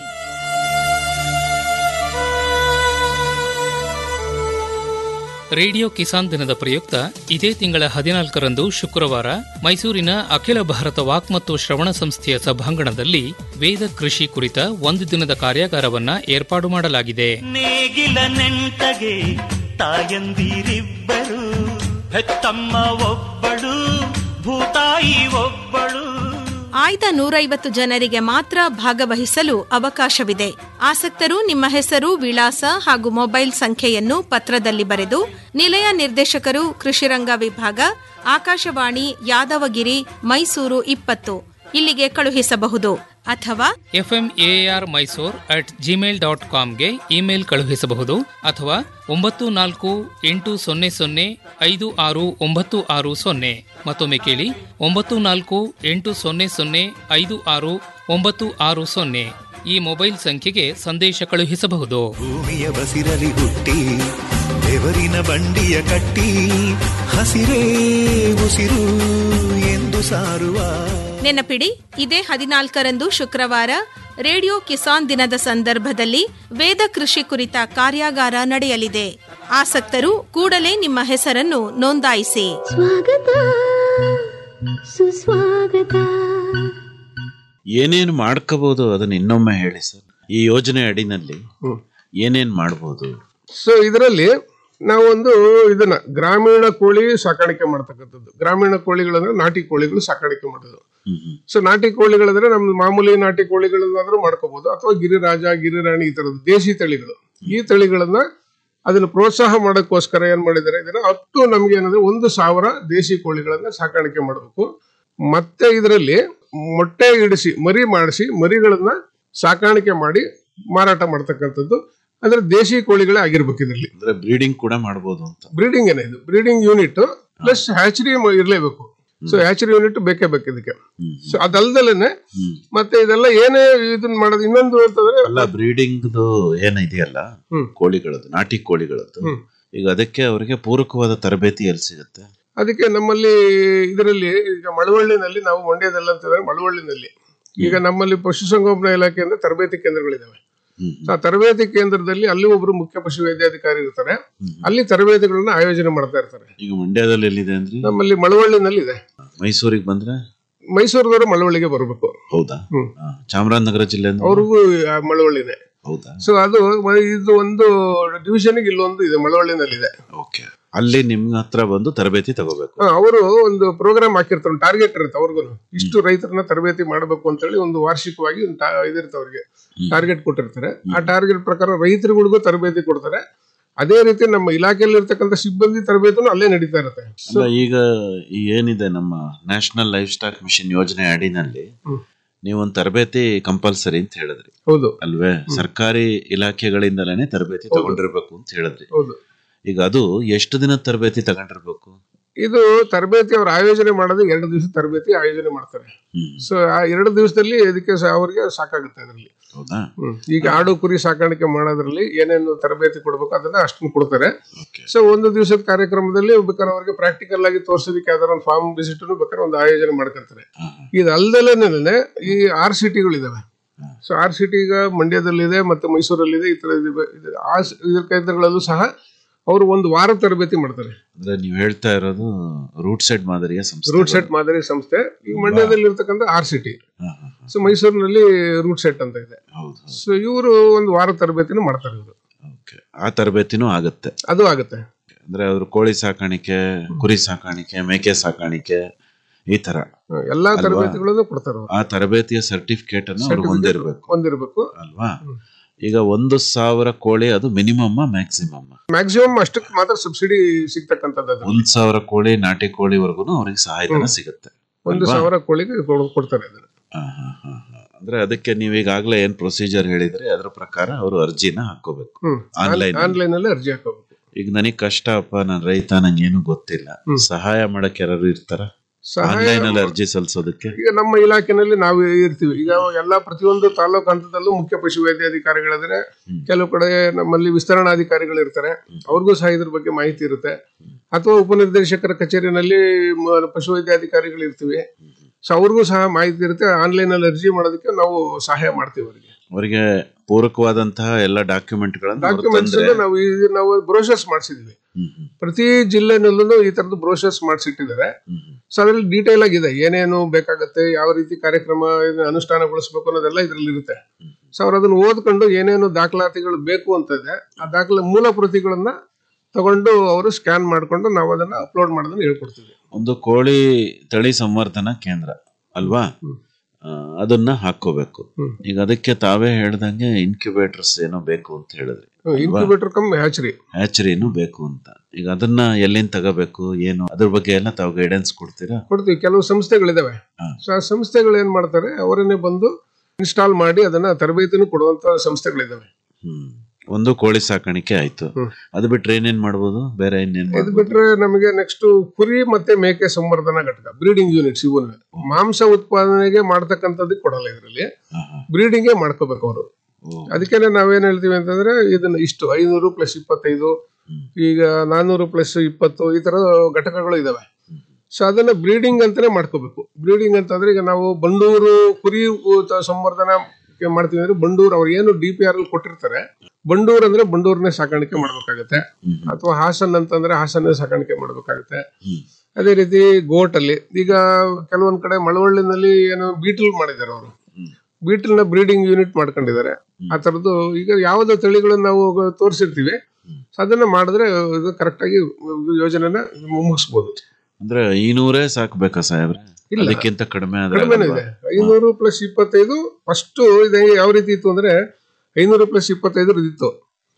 ರೇಡಿಯೋ ಕಿಸಾನ್ ದಿನದ ಪ್ರಯುಕ್ತ ಇದೇ ತಿಂಗಳ ಹದಿನಾಲ್ಕರಂದು ಶುಕ್ರವಾರ ಮೈಸೂರಿನ ಅಖಿಲ ಭಾರತ ವಾಕ್ ಮತ್ತು ಶ್ರವಣ ಸಂಸ್ಥೆಯ ಸಭಾಂಗಣದಲ್ಲಿ ವೇದ ಕೃಷಿ ಕುರಿತ ಒಂದು ದಿನದ ಕಾರ್ಯಾಗಾರವನ್ನ ಏರ್ಪಾಡು ಮಾಡಲಾಗಿದೆ ನೇಗಿಲ ನೆಂಟಗೆ ತಾಯಂದಿರಿಬ್ಬರು ಹೆತ್ತಮ್ಮ ಒಬ್ಬಳು ಭೂತಾಯಿ ಒಬ್ಬಳು ಆಯ್ದ ನೂರೈವತ್ತು ಜನರಿಗೆ ಮಾತ್ರ ಭಾಗವಹಿಸಲು ಅವಕಾಶವಿದೆ ಆಸಕ್ತರು ನಿಮ್ಮ ಹೆಸರು ವಿಳಾಸ ಹಾಗೂ ಮೊಬೈಲ್ ಸಂಖ್ಯೆಯನ್ನು ಪತ್ರದಲ್ಲಿ ಬರೆದು ನಿಲಯ ನಿರ್ದೇಶಕರು ಕೃಷಿರಂಗ ವಿಭಾಗ ಆಕಾಶವಾಣಿ ಯಾದವಗಿರಿ ಮೈಸೂರು ಇಪ್ಪತ್ತು ಇಲ್ಲಿಗೆ ಕಳುಹಿಸಬಹುದು ಅಥವಾ FM AR Mysore at Gmail dot ಕಾಮ್ಗೆ ಇಮೇಲ್ ಕಳುಹಿಸಬಹುದು ಅಥವಾ ಒಂಬತ್ತು ನಾಲ್ಕು ಎಂಟು ಸೊನ್ನೆ ಸೊನ್ನೆ ಐದು ಆರು ಒಂಬತ್ತು ಆರು ಸೊನ್ನೆ ಮತ್ತೊಮ್ಮೆ ಕೇಳಿ ಒಂಬತ್ತು ನಾಲ್ಕು ಎಂಟು ಸೊನ್ನೆ ಸೊನ್ನೆ ಐದು ಆರು ಒಂಬತ್ತು ಆರು ಸೊನ್ನೆ ಈ ಮೊಬೈಲ್ ಸಂಖ್ಯೆಗೆ ಸಂದೇಶ ಕಳುಹಿಸಬಹುದು ಭೂಮಿಯ ಬಸಿರಲಿ ಹುಟ್ಟಿ ಬೆವರಿನ ಬಂಡಿಯ ಕಟ್ಟಿ ಹಸಿರೇ ಉಸಿರು ಎಂದು ಸಾರುವ ನೆನಪಿಡಿ ಇದೇ ಹದಿನಾಲ್ಕರಂದು ಶುಕ್ರವಾರ ರೇಡಿಯೋ ಕಿಸಾನ್ ದಿನದ ಸಂದರ್ಭದಲ್ಲಿ ವೇದ ಕೃಷಿ ಕುರಿತ ಕಾರ್ಯಾಗಾರ ನಡೆಯಲಿದೆ ಆಸಕ್ತರು ಕೂಡಲೇ ನಿಮ್ಮ ಹೆಸರನ್ನು ನೋಂದಾಯಿಸಿ ಸ್ವಾಗತ ಸುಸ್ವಾಗತ ಏನೇನು ಮಾಡ್ಕೋಬಹುದು ಅದನ್ನ ಇನ್ನೊಮ್ಮೆ ಹೇಳಿ ಸರ್ ಈ ಯೋಜನೆ ಅಡಿನಲ್ಲಿ ಏನೇನ್ ಮಾಡ್ಬೋದು ಸೊ ಇದರಲ್ಲಿ ನಾವೊಂದು ಇದನ್ನ ಗ್ರಾಮೀಣ ಕೋಳಿ ಸಾಕಾಣಿಕೆ ಮಾಡ್ತಕ್ಕಂಥದ್ದು ಗ್ರಾಮೀಣ ಕೋಳಿಗಳಂದ್ರೆ ನಾಟಿ ಕೋಳಿಗಳು ಸಾಕಾಣಿಕೆ ಮಾಡೋದು ಸೊ ನಾಟಿ ಕೋಳಿಗಳಂದ್ರೆ ನಮ್ದು ಮಾಮೂಲಿ ನಾಟಿ ಕೋಳಿಗಳನ್ನಾದ್ರೂ ಮಾಡ್ಕೋಬಹುದು ಅಥವಾ ಗಿರಿರಾಜ ಗಿರಿರಾಣಿ ಈ ತರದ್ದು ದೇಶಿ ತಳಿಗಳು ಈ ತಳಿಗಳನ್ನ ಅದನ್ನು ಪ್ರೋತ್ಸಾಹ ಮಾಡೋಕ್ಕೋಸ್ಕರ ಏನ್ ಮಾಡಿದ್ದಾರೆ ಇದನ್ನ ಅಪ್ ಟು ನಮ್ಗೆ ಏನಂದ್ರೆ ಒಂದು ಸಾವಿರ ದೇಶಿ ಕೋಳಿಗಳನ್ನ ಸಾಕಾಣಿಕೆ ಮಾಡಬೇಕು ಮತ್ತೆ ಇದರಲ್ಲಿ ಮೊಟ್ಟೆ ಇಡಿಸಿ ಮರಿ ಮಾಡಿಸಿ ಮರಿಗಳನ್ನ ಸಾಕಾಣಿಕೆ ಮಾಡಿ ಮಾರಾಟ ಮಾಡ್ತಕ್ಕಂಥದ್ದು ಅಂದ್ರೆ ದೇಶಿ ಕೋಳಿಗಳೇ ಆಗಿರ್ಬೇಕು ಇದರಲ್ಲಿ ಅಂದ್ರೆ ಬ್ರೀಡಿಂಗ್ ಕೂಡ ಮಾಡ್ಬೋದು ಅಂತ ಬ್ರೀಡಿಂಗ್ ಏನೇ ಇದು ಬ್ರೀಡಿಂಗ್ ಯೂನಿಟ್ ಪ್ಲಸ್ ಹ್ಯಾಚರಿ ಇರಲೇಬೇಕು ಸೊ ಹ್ಯಾಚರಿ ಯೂನಿಟ್ ಬೇಕೇ ಬೇಕು ಇದಕ್ಕೆ ಸೊ ಅದಲ್ದಲೇನೆ ಮತ್ತೆ ಇದೆಲ್ಲ ಏನೇ ಇದನ್ನ ಮಾಡೋದು ಇನ್ನೊಂದು ಅಂತಂದ್ರೆ ಅಲ್ಲ ಬ್ರೀಡಿಂಗ್ ಏನಿದೆಯಲ್ಲ ಕೋಳಿಗಳದ್ದು ನಾಟಿ ಕೋಳಿಗಳದ್ದು ಈಗ ಅದಕ್ಕೆ ಅವರಿಗೆ ಪೂರಕವಾದ ತರಬೇತಿ ಎಲ್ಲಿ ಸಿಗುತ್ತೆ ಅದಕ್ಕೆ ನಮ್ಮಲ್ಲಿ ಇದರಲ್ಲಿ ಈಗ ಮಳವಳ್ಳಿನಲ್ಲಿ ನಾವು ಮಂಡ್ಯದಲ್ಲಿ ಅಂತಂದ್ರೆ ಮಳವಳ್ಳಿನಲ್ಲಿ ಈಗ ನಮ್ಮಲ್ಲಿ ಪಶುಸಂಗೋಪನಾ ಇಲಾಖೆಯಿಂದ ತರಬೇತಿ ಕೇಂದ್ರಗಳಿದಾವೆ ಆ ತರಬೇತಿ ಕೇಂದ್ರದಲ್ಲಿ ಅಲ್ಲಿ ಒಬ್ರು ಮುಖ್ಯ ಪಶು ವೈದ್ಯಾಧಿಕಾರಿ ಇರ್ತಾರೆ ಅಲ್ಲಿ ತರಬೇತಿಗಳನ್ನ ಆಯೋಜನೆ ಮಾಡ್ತಾ ಇರ್ತಾರೆ ಈಗ ಮಂಡ್ಯದಲ್ಲಿ ಎಲ್ಲಿದೆ ಅಂದ್ರೆ ನಮ್ಮಲ್ಲಿ ಮಳವಳ್ಳಿನಲ್ಲಿ ಇದೆ ಮೈಸೂರಿಗೆ ಬಂದ್ರೆ ಮೈಸೂರದವರು ಮಳವಳ್ಳಿಗೆ ಬರಬೇಕು ಹೌದಾ ಆ, ಚಾಮರಾಜನಗರ ಜಿಲ್ಲೆ ಅಂದ್ರೆ ಅವ್ರಿಗೂ ಆ ಮಳವಳ್ಳಿನೇ ಹೌದಾ ಸೊ ಅದು ಮ- ಇದು ಒಂದು ಡಿವಿಷನ್ ಇಲ್ಲೊಂದು ಇದೆ ಮಳವಳ್ಳಿನಲ್ಲಿ ಇದೆ ಓಕೆ ಅಲ್ಲಿ ನಿಮ್ ಹತ್ರ ಬಂದು ತರಬೇತಿ ತಗೋಬೇಕು ಅವರು ಒಂದು ಪ್ರೋಗ್ರಾಮ್ ಹಾಕಿರ್ತಾರೆ ಟಾರ್ಗೆಟ್ ಇರುತ್ತೆ ಅವ್ರಿಗೂ ಇಷ್ಟು ರೈತರನ್ನ ತರಬೇತಿ ಮಾಡಬೇಕು ಅಂತ ಹೇಳಿ ಒಂದು ವಾರ್ಷಿಕವಾಗಿ ಒಂದು ಟಾ- ಇದಿರುತ್ತೆ ಅವ್ರಿಗೆ ಟಾರ್ಗೆಟ್ ಕೊಟ್ಟಿರ್ತಾರೆ ಆ ಟಾರ್ಗೆಟ್ ಪ್ರಕಾರ ರೈತರುಗಳಿಗೂ ತರಬೇತಿ ಕೊಡ್ತಾರೆ ಅದೇ ರೀತಿ ನಮ್ಮ ಇಲಾಖೆಯಲ್ಲಿ ಇರ್ತಕ್ಕಂಥ ಸಿಬ್ಬಂದಿ ತರಬೇತಿನೂ ಅಲ್ಲೇ ನಡೀತಾ ಇರುತ್ತೆ ಅಲ್ಲ ಈಗ ಈ ಏನಿದೆ ನಮ್ಮ ನ್ಯಾಷನಲ್ ಲೈಫ್ ಸ್ಟಾಕ್ ಮಿಷನ್ ಯೋಜನೆ ಅಡಿನಲ್ಲಿ ನೀವೊಂದು ತರಬೇತಿ ಕಂಪಲ್ಸರಿ ಅಂತ ಹೇಳಿದ್ರಿ ಹೌದು ಅಲ್ವೇ ಸರ್ಕಾರಿ ಇಲಾಖೆಗಳಿಂದಲೇ ತರಬೇತಿ ತಗೊಂಡಿರ್ಬೇಕು ಅಂತ ಹೇಳಿದ್ರಿ ಹೌದು ಈಗ ಅದು ಎಷ್ಟು ದಿನದ ತರಬೇತಿ ತಗೊಂಡಿರ್ಬೇಕು ಇದು ತರಬೇತಿ ಅವ್ರು ಆಯೋಜನೆ ಮಾಡೋದು ಎರಡು ದಿವಸ ತರಬೇತಿ ಆಯೋಜನೆ ಮಾಡ್ತಾರೆ ಸೊ ಆ ಎರಡು ದಿವಸದಲ್ಲಿ ಇದಕ್ಕೆ ಸ- ಅವ್ರಿಗೆ ಸಾಕಾಗುತ್ತೆ ಅದರಲ್ಲಿ ಹೌದಾ ಈಗ ಆಡು ಕುರಿ ಸಾಕಾಣಿಕೆ ಮಾಡೋದ್ರಲ್ಲಿ ಏನೇನು ತರಬೇತಿ ಕೊಡ್ಬೇಕು ಅದನ್ನ ಅಷ್ಟನ್ನು ಕೊಡ್ತಾರೆ ಸೊ ಒಂದು ದಿವಸದ ಕಾರ್ಯಕ್ರಮದಲ್ಲಿ ಬೇಕಾದ್ರೆ ಅವ್ರಿಗೆ ಪ್ರಾಕ್ಟಿಕಲ್ ಆಗಿ ತೋರ್ಸೋದಕ್ಕೆ ಯಾವ್ದಾರ ಒಂದು ಫಾರ್ಮ್ ವಿಸಿಟ್ ಬೇಕಾದ್ರೆ ಒಂದು ಆಯೋಜನೆ ಮಾಡ್ಕೊಂತಾರೆ ಇದು ಅಲ್ದಲೇನೆ ಈ ಆರ್ ಸಿಟಿಗಳಿದಾವೆ ಸೊ ಆರ್ ಸಿಟಿ ಈಗ ಮಂಡ್ಯದಲ್ಲಿದೆ ಮತ್ತೆ ಮೈಸೂರಲ್ಲಿದೆ ಈ ತರ ಇದೆ ಇದು ಆ ಸ- ಇದ್ರ ಕೇಂದ್ರಗಳಲ್ಲೂ ಸಹ ಅವರು ಒಂದು ವಾರ ತರಬೇತಿ ಮಾಡ್ತಾರೆ ಅಂದ್ರೆ ನೀವು ಹೇಳ್ತಾ ಇರೋದು ರೂಟ್ ಸೆಟ್ ಮಾದರಿಯ ಸಂಸ್ಥೆ ರೂಟ್ ಸೆಟ್ ಮಾದರಿ ಸಂಸ್ಥೆ ಈ ಮಂಡ್ಯದಲ್ಲಿ ಇರ್ತಕ್ಕಂಥ ಆರ್ ಸಿಟಿ ಸೊ ಮೈಸೂರಿನಲ್ಲಿ ರೂಟ್ ಸೆಟ್ ಅಂತ ಇದೆ ಸೊ ಇವರು ಒಂದು ವಾರ ತರಬೇತಿನೂ ಮಾಡ್ತಾರೆ ಇವರು ಆ ತರಬೇತಿನೂ ಆಗತ್ತೆ ಅದು ಆಗುತ್ತೆ ಅಂದ್ರೆ ಅವ್ರು ಕೋಳಿ ಸಾಕಾಣಿಕೆ ಕುರಿ ಸಾಕಾಣಿಕೆ ಮೇಕೆ ಸಾಕಾಣಿಕೆ ಈ ತರ ಎಲ್ಲಾ ಅಲ್ವಾ? ತರಬೇತಿಗಳನ್ನು ಕೊಡ್ತಾರೆ ಅವ್ರು. ಆ ತರಬೇತಿಯ ಸರ್ಟಿಫಿಕೇಟ್ ಅನ್ನು ಅವ್ರು Certificate ಹೊಂದಿರಬೇಕು ಹೊಂದಿರಬೇಕು ಅಲ್ವಾ ಈಗ ಒಂದು ಸಾವಿರ ಕೋಳಿ ಅದು ಮಿನಿಮಮ್ ಮ್ಯಾಕ್ಸಿಮಮ್ ಮ್ಯಾಕ್ಸಿಮಮ್ ಅಷ್ಟಕ್ಕೆ ಮಾತ್ರ ಸಬ್ಸಿಡಿ ಸಿಗ್ತಕ್ಕಂಥದ್ದು ಅದು. ಒಂದ್ ಸಾವಿರ ಕೋಳಿ ನಾಟಿ ಕೋಳಿವರೆಗೂ ಅವ್ರಿಗೆ ಸಹಾಯಧನ ಹ್ಮ್. ಸಿಗುತ್ತೆ ಒಂದು ಅಲ್ವಾ? ಸಾವಿರ ಕೋಳಿಗೆ ಕೊಡ್- ಕೊಡ್ತಾರೆ ಅದನ್ನ ಹಾ, ಹಾ, ಹಾ, ಹಾ. ಅಂದ್ರೆ ಅದಕ್ಕೆ ನೀವು ಈಗಾಗಲೇ ಏನ್ ಪ್ರೊಸೀಜರ್ ಹೇಳಿದ್ರೆ ಅದ್ರ ಪ್ರಕಾರ ಅವರು ಅರ್ಜಿನ ಹಾಕೋಬೇಕು ಹ್ಮ್ ಆನ್ಲೈನ್ ಆನ್ಲೈನ್ ಅಲ್ಲಿ ಅರ್ಜಿ ಹಾಕೋಬೇಕು ಈಗ ನನಗ್ ಕಷ್ಟ ಅಪ್ಪ ನಾನು ರೈತ ನಂಗೆ ಏನು ಗೊತ್ತಿಲ್ಲ ಸಹಾಯ ಮಾಡಕ್ ಯಾರು ಇರ್ತಾರ ಸಹಾಯ ಆನ್ಲೈನ್ ಅಲ್ಲಿ ಅರ್ಜಿ ಸಲ್ಲಿಸೋದಕ್ಕೆ ಈಗ ನಮ್ಮ ಇಲಾಖೆನಲ್ಲಿ ನಾವು ಇರ್ತೀವಿ ಈಗ ಎಲ್ಲಾ ಪ್ರತಿಯೊಂದು ತಾಲೂಕು ಹಂತದಲ್ಲೂ ಮುಖ್ಯ ಪಶು ವೈದ್ಯಾಧಿಕಾರಿಗಳಿದ್ರೆ ಕೆಲವು ಕಡೆ ನಮ್ಮಲ್ಲಿ ವಿಸ್ತರಣಾಧಿಕಾರಿಗಳು ಇರ್ತಾರೆ ಅವ್ರಿಗೂ ಸಹ ಇದ್ರ ಬಗ್ಗೆ ಮಾಹಿತಿ ಇರುತ್ತೆ ಅಥವಾ ಉಪನಿರ್ದೇಶಕರ ಕಚೇರಿನಲ್ಲಿ ಮ- ಪಶು ವೈದ್ಯಾಧಿಕಾರಿಗಳು ಇರ್ತೀವಿ ಸೊ ಅವ್ರಿಗೂ ಸಹ ಮಾಹಿತಿ ಇರುತ್ತೆ ಆನ್ಲೈನ್ ಅಲ್ಲಿ ಅರ್ಜಿ ಮಾಡೋದಕ್ಕೆ ನಾವು ಸಹಾಯ ಮಾಡ್ತೀವಿ ಅವರಿಗೆ ಅವರಿಗೆ ಪೂರಕವಾದಂತಹ ಎಲ್ಲ ಡಾಕ್ಯುಮೆಂಟ್ ಗಳನ್ನ ಅವ್ರು ಡಾಕ್ಯುಮೆಂಟ್ಸ್ ತಂದ್ರೆ ನಾವು ಈ- ನಾವು ಬ್ರೋಷರ್ಸ್ ಮಾಡಿಸಿದ್ವಿ ಪ್ರತಿ ಜಿಲ್ಲೆನಲ್ಲೂ ಈ ತರದ್ದು ಬ್ರೋಷರ್ಸ್ ಮಾಡಿಸಿಟ್ಟಿದ್ದಾರೆ ಸೊ ಅದ್ರಲ್ಲಿ ಡೀಟೇಲ್ ಆಗಿದೆ ಏನೇನು ಬೇಕಾಗುತ್ತೆ ಯಾವ ರೀತಿ ಕಾರ್ಯಕ್ರಮ ಇದನ್ನ ಅನುಷ್ಠಾನಗೊಳಿಸ್ಬೇಕು ಅನ್ನೋದೆಲ್ಲ ಇದ್ರಲ್ಲಿ ಇರುತ್ತೆ ಸೊ ಅವ್ರು ಅದನ್ನ ಓದ್ಕೊಂಡು ಏನೇನು ದಾಖಲಾತಿಗಳು ಬೇಕು ಅಂತ ಇದೆ ಆ ದಾಖಲೆ ಮೂಲ ಪ್ರತಿಗಳನ್ನ ತಗೊಂಡು ಅವರು ಸ್ಕ್ಯಾನ್ ಮಾಡ್ಕೊಂಡು ನಾವು ಅದನ್ನ ಅಪ್ಲೋಡ್ ಮಾಡೋದನ್ನ ಹೇಳ್ಕೊಡ್ತೀವಿ ಒಂದು ಕೋಳಿ ತಳಿ ಸಂವರ್ಧನಾ ಕೇಂದ್ರ ಅಲ್ವಾ ಆ, ಅದನ್ನ ಹಾಕೋಬೇಕು ಈಗ ಅದಕ್ಕೆ ತಾವೇ ಹೇಳ್ದಂಗೆ ಇನ್ಕ್ಯುಬೇಟರ್ಸ್ ಏನೋ ಬೇಕು ಅಂತ ಹೇಳಿದ್ರಿ ಇನ್ಕ್ಯುಬೇಟರ್ ಕಮ್ ಹ್ಯಾಚರಿ ಹ್ಯಾಚರಿನೂ ಬೇಕು ಅಂತ ಈಗ ಅದನ್ನ ಎಲ್ಲಿಂದ ತಗೋಬೇಕು ಏನು ಅದ್ರ ಬಗ್ಗೆ ಎಲ್ಲ ತಾವು ಗೈಡೆನ್ಸ್ ಕೊಡ್ತೀರಾ ಕೊಡ್ತೀವಿ ಕೆಲವು ಸಂಸ್ಥೆಗಳಿದಾವೆ ಸೊ ಆ ಸಂಸ್ಥೆಗಳು ಏನ್ ಮಾಡ್ತಾರೆ ಅವರನ್ನೇ ಬಂದು ಇನ್ಸ್ಟಾಲ್ ಮಾಡಿ ಅದನ್ನ ತರಬೇತಿನೂ ಕೊಡುವಂತ ಸಂಸ್ಥೆಗಳಿದಾವೆ ಹ್ಮ್ ಒಂದು ಕೋಳಿ ಸಾಕಾಣಿಕೆ ಆಯ್ತು ಅದು ಬಿಟ್ರೆ ಏನೇನ್ ಮಾಡ್ಬೋದು ಬೇರೆ ಇನ್ನೇನ್ ಇದು ಮಾಡ್ಬೋದು ಬಿಟ್ರೆ ನಮಗೆ ನೆಕ್ಸ್ಟ್ ಕುರಿ ಮತ್ತೆ ಮೇಕೆ ಸಂವರ್ಧನಾ ಘಟಕ ಬ್ರೀಡಿಂಗ್ ಯೂನಿಟ್ಸ್ ಇವನು ಮಾಂಸ ಉತ್ಪಾದನೆಗೆ ಮಾಡ್ತಕ್ಕಂಥದ್ದಕ್ಕೆ ಕೊಡಲ್ಲ ಇದರಲ್ಲಿ ಬ್ರೀಡಿಂಗೇ ಮಾಡ್ಕೋಬೇಕು ಅವರು ಅದಕ್ಕೇನೆ ನಾವೇನ್ ಹೇಳ್ತೀವಿ ಅಂತಂದ್ರೆ ಇದನ್ನ ಇಷ್ಟು ಐನೂರು ಪ್ಲಸ್ ಇಪ್ಪತ್ತೈದು ಈಗ ನಾನ್ನೂರು ಪ್ಲಸ್ ಇಪ್ಪತ್ತು ಈ ತರ ಘಟಕಗಳು ಇದಾವೆ ಸೊ ಅದನ್ನ ಬ್ರೀಡಿಂಗ್ ಅಂತಾನೆ ಮಾಡ್ಕೋಬೇಕು ಬ್ರೀಡಿಂಗ್ ಅಂತಂದ್ರೆ ಈಗ ನಾವು ಬಂಡೂರು ಕುರಿ ಊತ ಸಂವರ್ಧನಾ ಮಾಡ್ತೀವಿ ಅಂದ್ರೆ ಬಂಡೂರು ಅವ್ರು ಏನು ಡಿ ಪಿ ಆರ್ ಅಲ್ಲಿ ಕೊಟ್ಟಿರ್ತಾರೆ ಬಂಡೂರ್ ಅಂದ್ರೆ ಬಂಡೂರ್ನೇ ಸಾಕಾಣಿಕೆ ಮಾಡ್ಬೇಕಾಗತ್ತೆ ಅಥವಾ ಹಾಸನ್ ಅಂತಂದ್ರೆ ಹಾಸನ್ನೇ ಸಾಕಾಣಿಕೆ ಮಾಡ್ಬೇಕಾಗತ್ತೆ ಅದೇ ರೀತಿ ಗೋಟ್ ಅಲ್ಲಿ ಈಗ ಕೆಲವೊಂದ್ ಕಡೆ ಮಳವಳ್ಳಿನಲ್ಲಿ ಏನು ಬೀಟಲ್ ಮಾಡಿದ್ದಾರೆ ಅವರು ಬೀಟಲ್ ನ ಬ್ರೀಡಿಂಗ್ ಯೂನಿಟ್ ಮಾಡ್ಕೊಂಡಿದ್ದಾರೆ ಆ ತರದ್ದು ಈಗ ಯಾವ್ದು ತಳಿಗಳನ್ನ ನಾವು ತೋರಿಸಿರ್ತೀವಿ ಅದನ್ನ ಮಾಡಿದ್ರೆ ಇದು ಕರೆಕ್ಟ್ ಆಗಿ ಯೋಜನೆನ ಮುಗಿಸ್ಬೋದು ಅಂದ್ರೆ ಐನೂರೇ ಸಾಕ್ಬೇಕಾ ಸಾಹೇಬ್ರೆ ಇಲ್ಲ. ಅದಕ್ಕಿಂತ ಕಡಿಮೆ ಆದ್ರೆ ಕಡಿಮೆನೇ ಆಗಲ್ವಾ? ಇದೆ ಐನೂರು ಪ್ಲಸ್ ಇಪ್ಪತ್ತೈದು ಫಸ್ಟ್ ಇದೆ ಯಾವ ರೀತಿ ಇತ್ತು ಅಂದ್ರೆ ಐನೂರು ಪ್ಲಸ್ ಇಪ್ಪತ್ತೈದು ಇತ್ತು